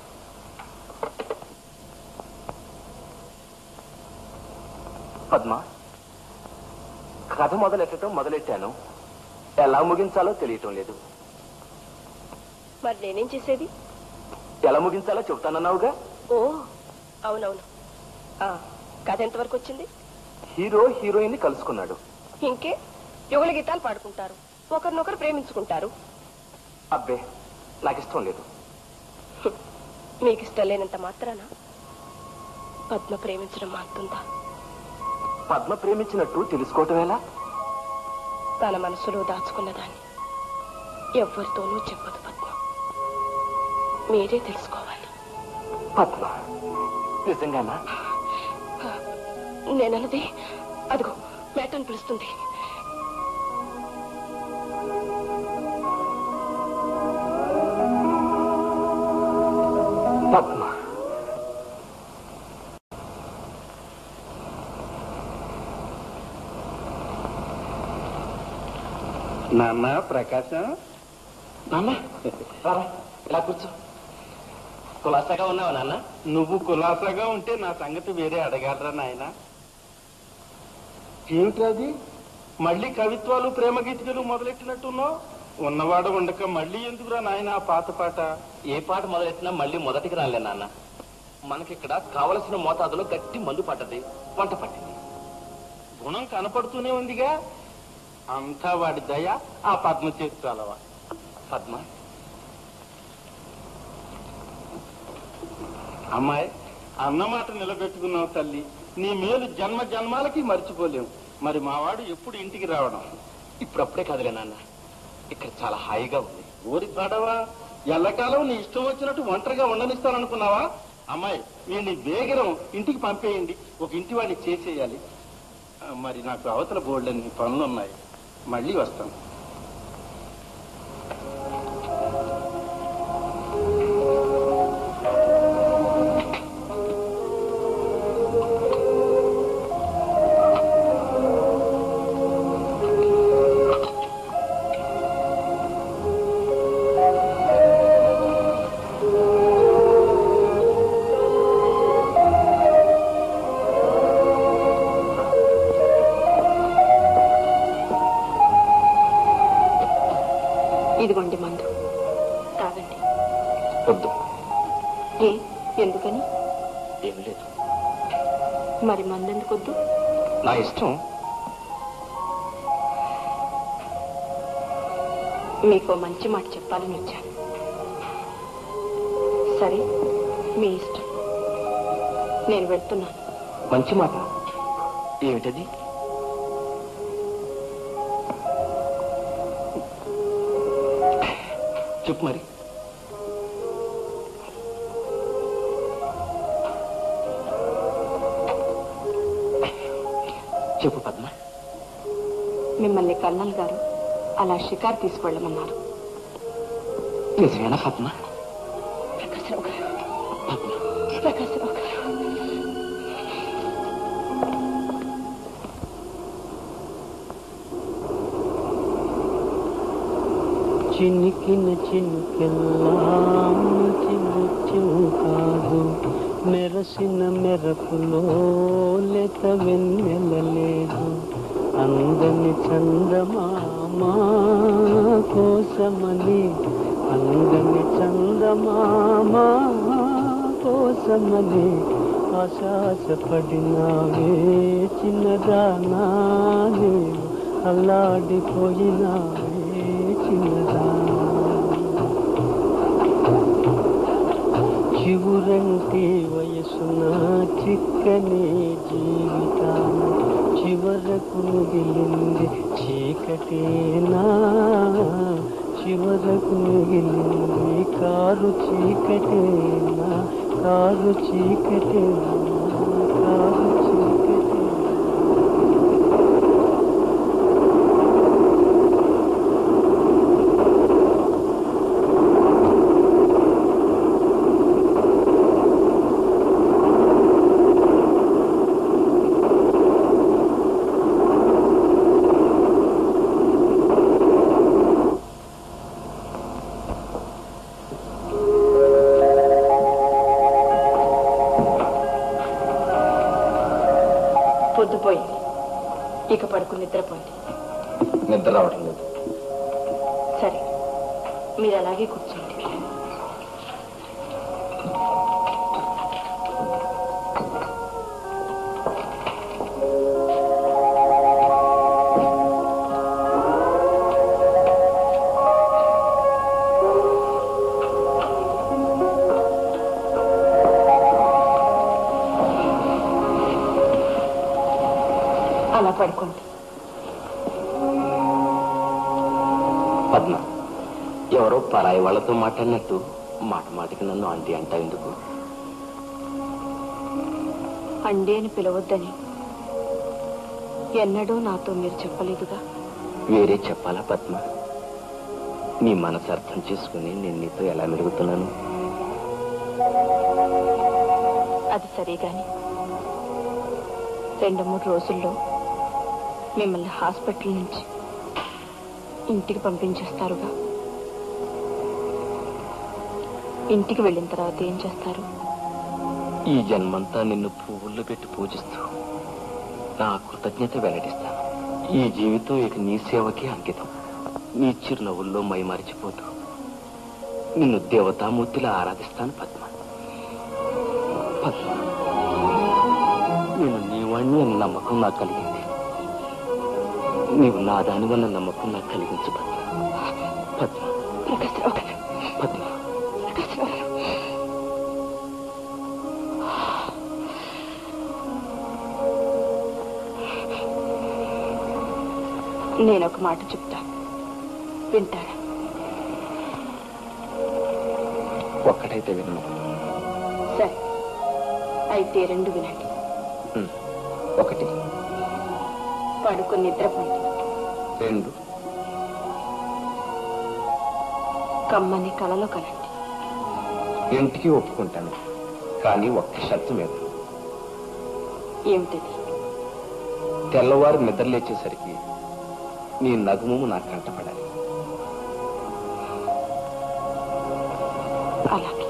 పద్మ కథ మొదలెట్టడం మొదలెట్టాను ఎలా ముగించాలో తెలియటం లేదు మరి నేనేం చేసేది ఎలా ముగించాలో చెబుతానన్నావుగా ఓ అవునవును ఆ, కథ ఎంతవరకు వచ్చింది హీరో హీరోయిన్ ని కలుసుకున్నాడు ఇంకే యుగల గీతాలు పాడుకుంటారు ఒకరినొకరు ప్రేమించుకుంటారు అబ్బే నాకు ఇష్టం లేదు మీకు ఇష్టం లేనంత మాత్రాన పద్మ ప్రేమించడం మారుతుందా పద్మ ప్రేమించినట్టు తెలుసుకోవటం ఎలా తన మనసులో దాచుకున్న దాన్ని ఎవరితోనూ చెప్పదు పద్మ మీరే తెలుసుకోవాలి పద్మ నిజంగానా నేనన్నది అదిగో మేటను పిలుస్తుంది పద్మ నాన్న ప్రకాశం నాన్న రారా ఇలా కూర్చో కులాసాగా ఉన్నావా నాన్న నువ్వు కులాసాగా ఉంటే నా సంగతి వేరే అడగాలరా నాయన ఏమిటది మళ్ళీ కవిత్వాలు ప్రేమ గీతికలు మొదలెట్టినట్టున్నావు ఉన్నవాడు ఉండక మళ్ళీ ఎందుకురా నాయన ఆ పాత పాట ఏ పాట మొదలెట్టినా మళ్ళీ మొదటికి రాలే నాన్న మనకిక్కడ కావలసిన మోతాదులో గట్టి మందు పడ్డది వంట పట్టింది గుణం కనపడుతూనే ఉందిగా అంతా వాడి దయ ఆ పద్మ చేతి చాలవా పద్మ అమ్మాయి అన్నమాట నిలబెట్టుకున్నావు తల్లి నీ మేలు జన్మ జన్మాలకి మర్చిపోలేం మరి మావాడు ఎప్పుడు ఇంటికి రావడం ఇప్పుడప్పుడే కదలే నాన్న ఇక్కడ చాలా హాయిగా ఉంది ఊరి పడవా ఎల్లకాలం నీ ఇష్టం వచ్చినట్టు ఒంటరిగా ఉండనిస్తాననుకున్నావా అమ్మాయి వీడిని వేగరం ఇంటికి పంపేయండి ఒక ఇంటి వాడిని చేసేయాలి ఆ, మరి నాకు అవతల బోర్డులన్నీ పనులు ఉన్నాయి మళ్ళీ వస్తాను ఇదిగోండి మందు తాగండి వద్దు ఏ ఎందుకని ఏం లేదు మరి మందు ఎందుకు వద్దు నా ఇష్టం మీకు మంచి మాట చెప్పాలని వచ్చాను సరే మీ ఇష్టం నేను వెళ్తున్నాను మంచి మాట ఏమిటది చెప్పు మరి చెప్పు పద్మ మిమ్మల్ని కర్నల్ గారు అలా షికారు తీసుకెళ్ళమన్నారు నిజమేనా పద్మ ప్రకాశరావు గారు పద్మ ప్రకాశరావు గారు చినికిన చినుకెల్లా ముత్యం కాదు మెరసిన మెరపులో లేత వెన్నెల లేదు అందని చందమామా కోసమని అందని చందమామా కోసమని ఆశాసపడినావే చిన్నదానా నేను అల్లాడిపోయినావే చిన్నదానా చివురంటి వయసున చిక్కని జీవితాన్ని చివరకు మిగిలింది చీకటేనా చివరకు మిగిలింది కారు చీకటేనా కారు చీకటేనా కారు చీకటేనా పోయింది ఇక పడుకుని నిద్రపోయింది నిద్ర రావటం లేదు సరే మీరు అలాగే కూర్చోండి అలా పడుకోండి పద్మ ఎవరో పరాయి వాళ్ళతో మాట్లాడినట్టు మాట మాటకి నన్ను ఆంటీ అంటా ఎందుకు అండి అని పిలవద్దని ఎన్నడూ నాతో మీరు చెప్పలేదుగా వేరే చెప్పాలా పద్మ నీ మనసు అర్థం చేసుకుని నేను నీతో ఎలా మెలుగుతున్నాను అది సరే గాని రెండు మూడు రోజుల్లో మిమ్మల్ని హాస్పిటల్ నుంచి ఇంటికి పంపించేస్తారుగా ఇంటికి వెళ్ళిన తర్వాత ఏం చేస్తారు ఈ జన్మంతా నిన్ను పువ్వుల్లో పెట్టి పూజిస్తూ నా కృతజ్ఞత వెల్లడిస్తాను ఈ జీవితం ఇక నీ సేవకే అంకితం నీ చిరునవ్వుల్లో మై మరిచిపోతూ నిన్ను దేవతామూర్తిలా ఆరాధిస్తాను పద్మ పద్మ నేను నీవాణ్ణి అన్న నమ్మకం నాకు కలిగింది నీవు నా దానివన్న నమ్మకం నాకు కలిగించు పద్మ పద్మ ప్రకాశ్రావు గారు పద్మ ప్రకాశ్రావు గారు నేను ఒక మాట చెప్తా వింటారా ఒక్కటైతే విన్నాను సరే అయితే రెండు వినండి ఒకటి పడుకొని నిద్రపోండి రెండు కమ్మని కలలో కలండి ఇంటికి ఒప్పుకుంటాను కానీ ఒక్క షరతు మీద ఏమిటది తెల్లవారు నిద్ర లేచేసరికి నీ నగుము నా కంటపడాలి అలాగే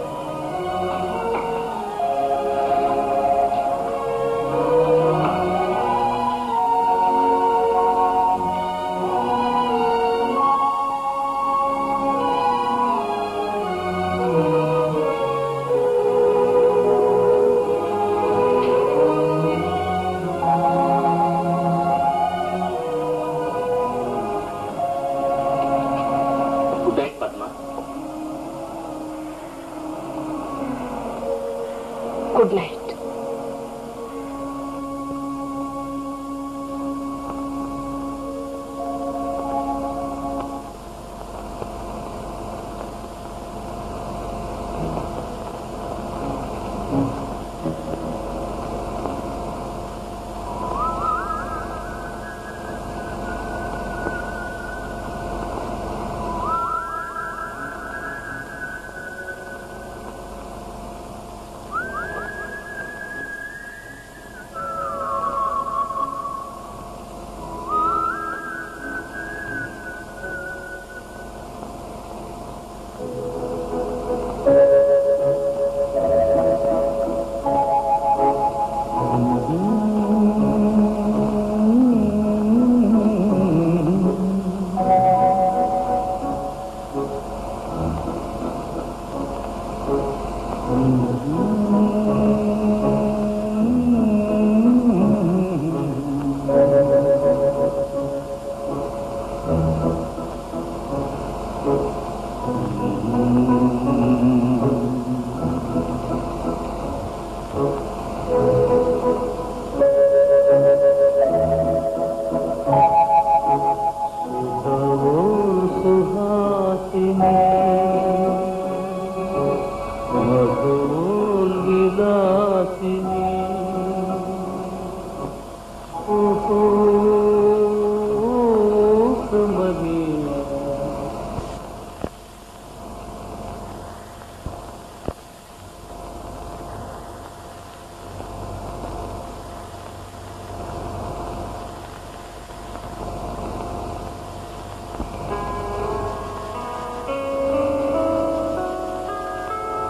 good night Padma good night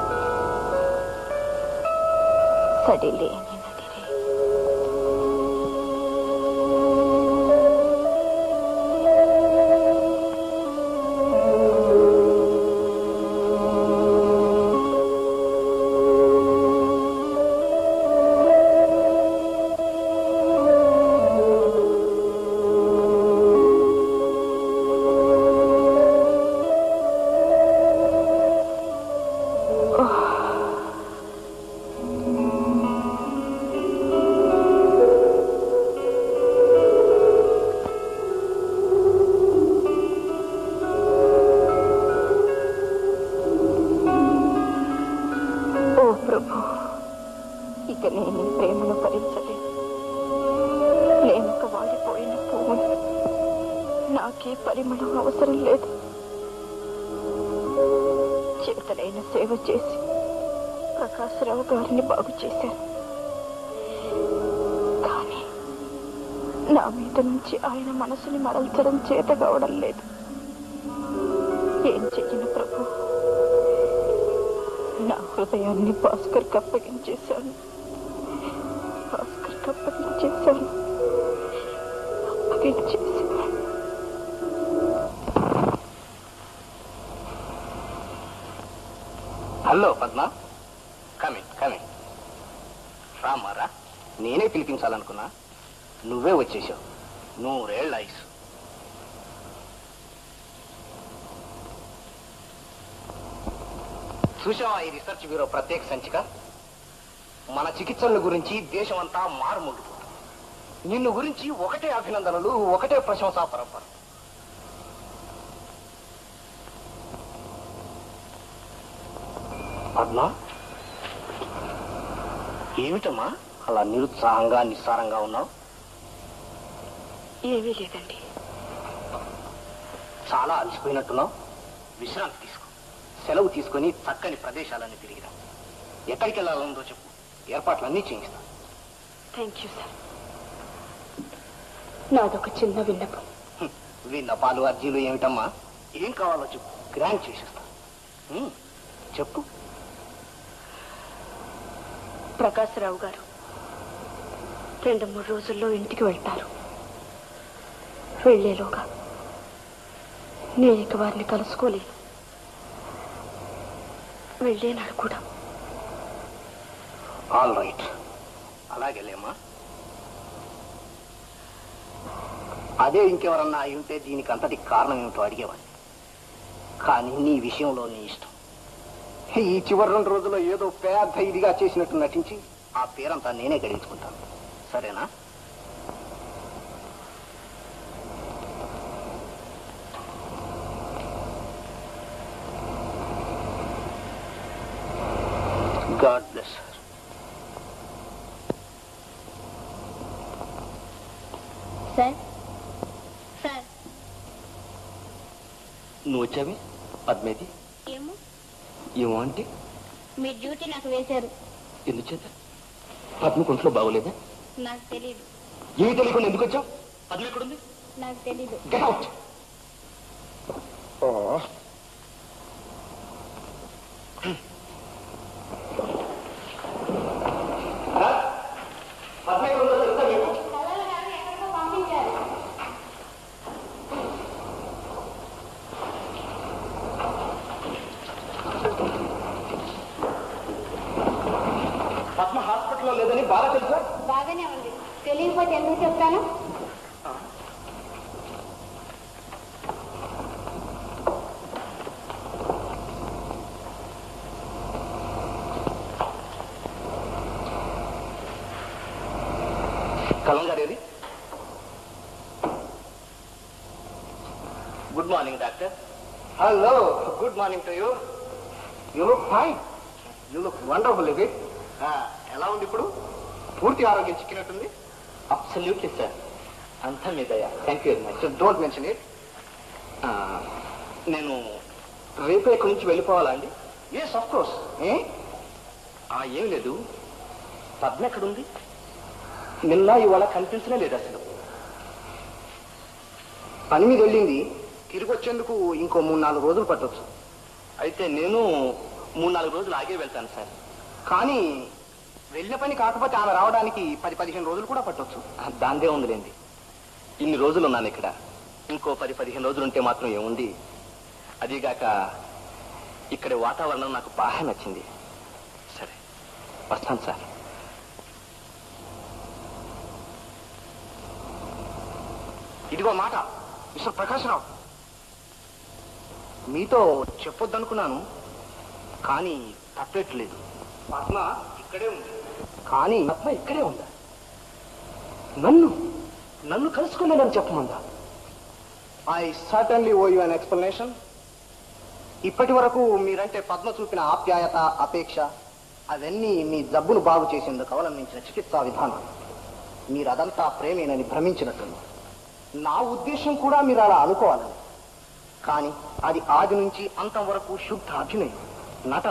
సడిలేని నదిరే ప్రభు ఇక నేను నీ ప్రేమను భరించలేను నేను ఒక వాడిపోయిన పువ్వును నాకే పరిమళం అవసరం లేదు చేతలైన సేవ చేసి ప్రకాశరావు గారిని బాగు చేశాను కానీ నా మీద నుంచి ఆయన మనసుని మరల్చడం చేత కావడం లేదు ఏం చెయ్యను ప్రభు నా హృదయాన్ని భాస్కర్ అప్పగించేశాను భాస్కర్ అప్పగించేశాను అప్పగించేశాను హలో పద్మ కమింగ్ కమింగ్ రామారా నేనే పిలిపించాలనుకున్నా నువ్వే వచ్చేసావు నూరేళ్ళ ఐసు చూసావా ఈ రీసెర్చ్ బ్యూరో ప్రత్యేక సంచిక మన చికిత్సల గురించి దేశమంతా మారుమోగిపోతుంది నిన్ను గురించి ఒకటే అభినందనలు ఒకటే ప్రశంసా పరంపర పద్మ ఏమిటమ్మా అలా నిరుత్సాహంగా నిస్సారంగా ఉన్నావు ఏమీ లేదండి చాలా అలసిపోయినట్టున్నావు విశ్రాంతి తీసుకో సెలవు తీసుకొని చక్కని ప్రదేశాలన్నీ తిరిగిరా ఎక్కడికి వెళ్ళాలందో చెప్పు ఏర్పాట్లన్నీ చేయిస్తా థ్యాంక్ యూ సార్ నాదొక చిన్న విన్నపం హ్మ్. విన్నపాలు అర్జీలు ఏమిటమ్మా ఏం కావాలో చెప్పు గ్రాండ్ చేసేస్తా హ్మ్. చెప్పు ప్రకాశరావు గారు రెండు మూడు రోజుల్లో ఇంటికి వెళ్తారు వెళ్లేలోగా నేను ఇక వారిని కలుసుకోలేను వెళ్ళేనాడు కూడా ఆల్ రైట్ అలాగేలేమ్మా అదే ఇంకెవరన్నా అయి ఉంటే దీనికి అంతటి కారణం ఏమిటో అడిగేవాడిని కానీ నీ విషయంలో నీ ఇష్టం ఈ చివరి రెండు రోజుల్లో ఏదో పెద్ద ఇదిగా చేసినట్టు నటించి ఆ పేరంతా నేనే గడించుకుంటాను సరేనా గాడ్ బ్లెస్ సార్ సార్ నువ్వు వచ్చావి పద్మేది ఏమో ఏమో అంటే మీ డ్యూటీ నాకు వేశారు ఎందుచేత పద్మ కొంట్లో బాగోలేదా నాకు తెలీదు ఏమీ తెలియకుండా ఎందుకు వచ్చావు పద్మ ఎక్కడుంది నాకు తెలీదు గెట్ అవుట్ పద్మ హాస్పిటల్లో లేదని బాగా తెలుసా బాగానే ఉంది తెలియకపోతే ఎందుకు చెప్తాను కలం గారేది good morning doctor hello good morning to you you look fine you look wonderful ఇది ఎలా ఉంది ఇప్పుడు పూర్తి ఆరోగ్యం చిక్కినట్టుంది అబ్సల్యూట్లీ సార్ అంతా మీ దయ thank you very much don't mention it నేను రేపే ఇక్కడి నుంచి వెళ్ళిపోవాలా అండి ఎస్ ఆఫ్ కోర్స్ ఏ ఆ ఏం లేదు పద్మ ఎక్కడుంది నిన్న ఇవాళ కనిపించనే లేదు అసలు పని మీద వెళ్ళింది తిరిగి వచ్చేందుకు ఇంకో మూడు నాలుగు రోజులు పట్టొచ్చు అయితే నేను మూడు నాలుగు రోజులు ఆగే వెళ్తాను సార్ కానీ వెళ్ళిన పని కాకపోతే ఆమె రావడానికి పది పదిహేను రోజులు కూడా పట్టొచ్చు దాందే ఉందిలేండి ఇన్ని రోజులు ఉన్నాను ఇక్కడ ఇంకో పది పదిహేను రోజులు ఉంటే మాత్రం ఏముంది అదీగాక ఇక్కడి వాతావరణం నాకు బాగా నచ్చింది సరే వస్తాను సార్ ఇదిగో మాట మిస్టర్ ప్రకాశ్రావు మీతో చెప్పొద్దనుకున్నాను కానీ తప్పట్లేదు పద్మ ఇక్కడే ఉంది కానీ పద్మ ఇక్కడే ఉందా నన్ను నన్ను కలుసుకోలేదని చెప్పమందా I certainly owe you an explanation ఇప్పటి వరకు మీరంటే పద్మ చూపిన ఆప్యాయత అపేక్ష అవన్నీ మీ జబ్బును బాగు చేసేందుకు అవలంబించిన చికిత్సా విధానం మీరు అదంతా ప్రేమేనని భ్రమించినట్టుంది నా ఉద్దేశం కూడా మీరు అలా అనుకోవాలని కానీ అది ఆది నుంచి అంతం వరకు శుద్ధ అభినయం నటన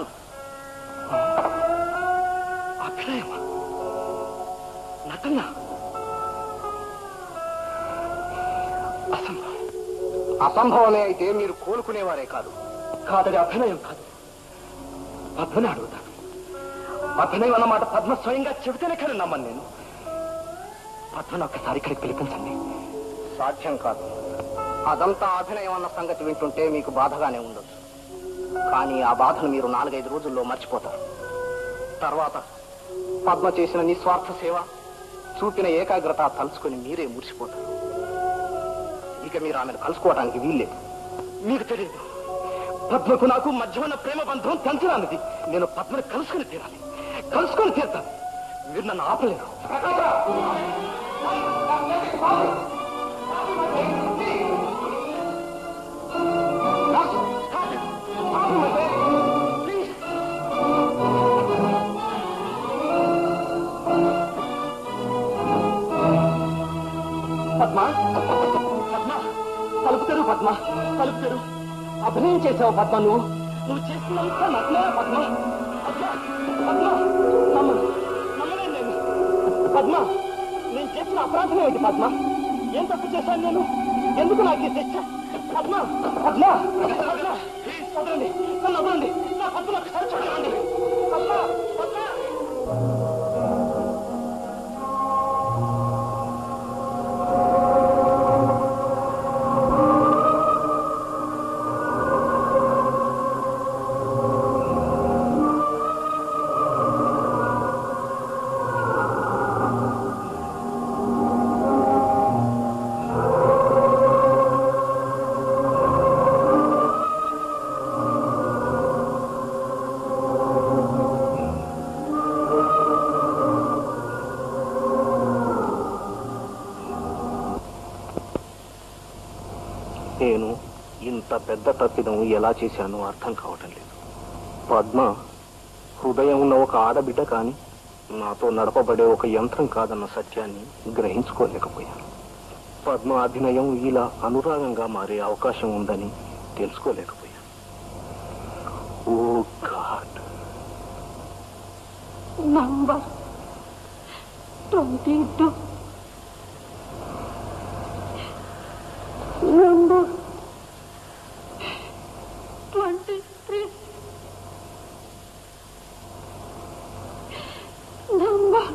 అభినయమా నటన అసంభవం అసంభవమే అయితే మీరు కోలుకునేవారే కాదు కాదది అభినయం కాదు పద్మని అడుగుతాను అభినయం అన్నమాట పద్మ స్వయంగా చెబితేనే కానీ నమ్మను నేను పద్మను ఒక్కసారి ఇక్కడికి పిలిపించండి సాధ్యం కాదు అదంతా అభినయం అన్న సంగతి వింటుంటే మీకు బాధగానే ఉండొచ్చు కానీ ఆ బాధను మీరు నాలుగైదు రోజుల్లో మర్చిపోతారు తర్వాత పద్మ చేసిన నిస్వార్థ సేవ చూపిన ఏకాగ్రత తలుచుకొని మీరే మురిసిపోతారు ఇక మీరు ఆమెను కలుసుకోవడానికి వీల్లేదు మీకు తెలియదు పద్మకు నాకు మధ్య ఉన్న ప్రేమ బంధం తెంచరానిది నేను పద్మని కలుసుకుని తీరాలి కలుసుకొని తీరుతాను మీరు నన్ను ఆపలేరు పద్మ పద్మ తలుపు తెరు పద్మ తలుపు తెరు అభినయం చేసావు పద్మ నువ్వు నువ్వు చేస్తున్నంత నటనే పద్మ పద్మ పద్మ నమ్మ నమ్మలేను నేను పద్మ నేను చేసిన అపరాధం ఏంటి పద్మ ఏం తప్పు చేశాను నేను ఎందుకు నాకు ఈ శిక్ష పద్మ పద్మ పద్మ ప్లీజ్ వదలండి నన్ను వదలండి నా పద్మ ఒకసారి చూడండి పద్మ పద్మ నేను ఇంత పెద్ద తప్పిదం ఎలా చేశానో అర్థం కావటం లేదు పద్మ హృదయం ఉన్న ఒక ఆడబిడ్డ కాని నాతో నడపబడే ఒక యంత్రం కాదన్న సత్యాన్ని గ్రహించుకోలేకపోయాను పద్మ అభినయం ఇలా అనురాగంగా మారే అవకాశం ఉందని తెలుసుకోలేకపోయాను oh god number twenty two number twenty three number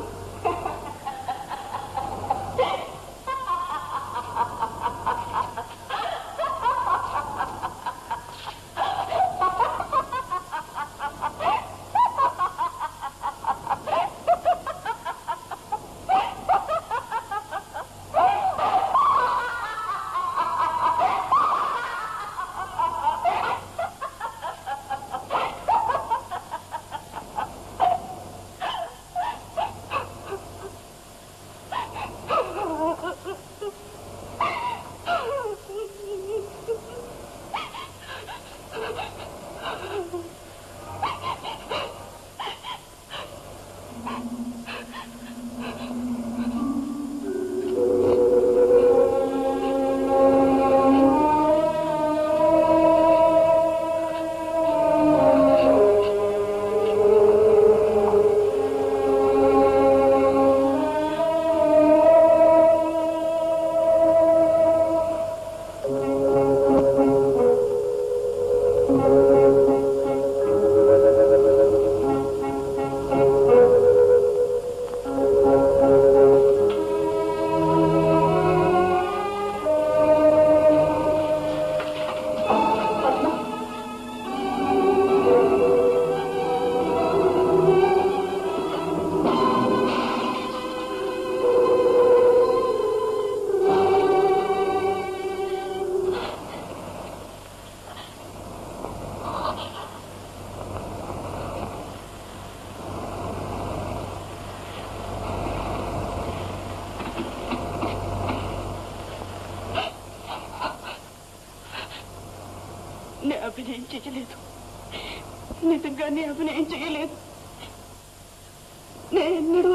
నేను అభినయం చేయలేదు నిజంగా నేను అభినయం చేయలేదు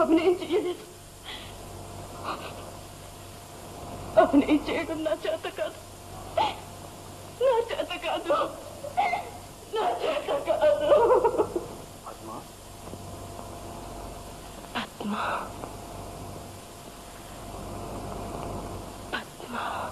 అభినయం చేయలేదు అభినయం చేయడం నా చేత కాదు నా చేత కాదు నా చేత కాదు పద్మ పద్మ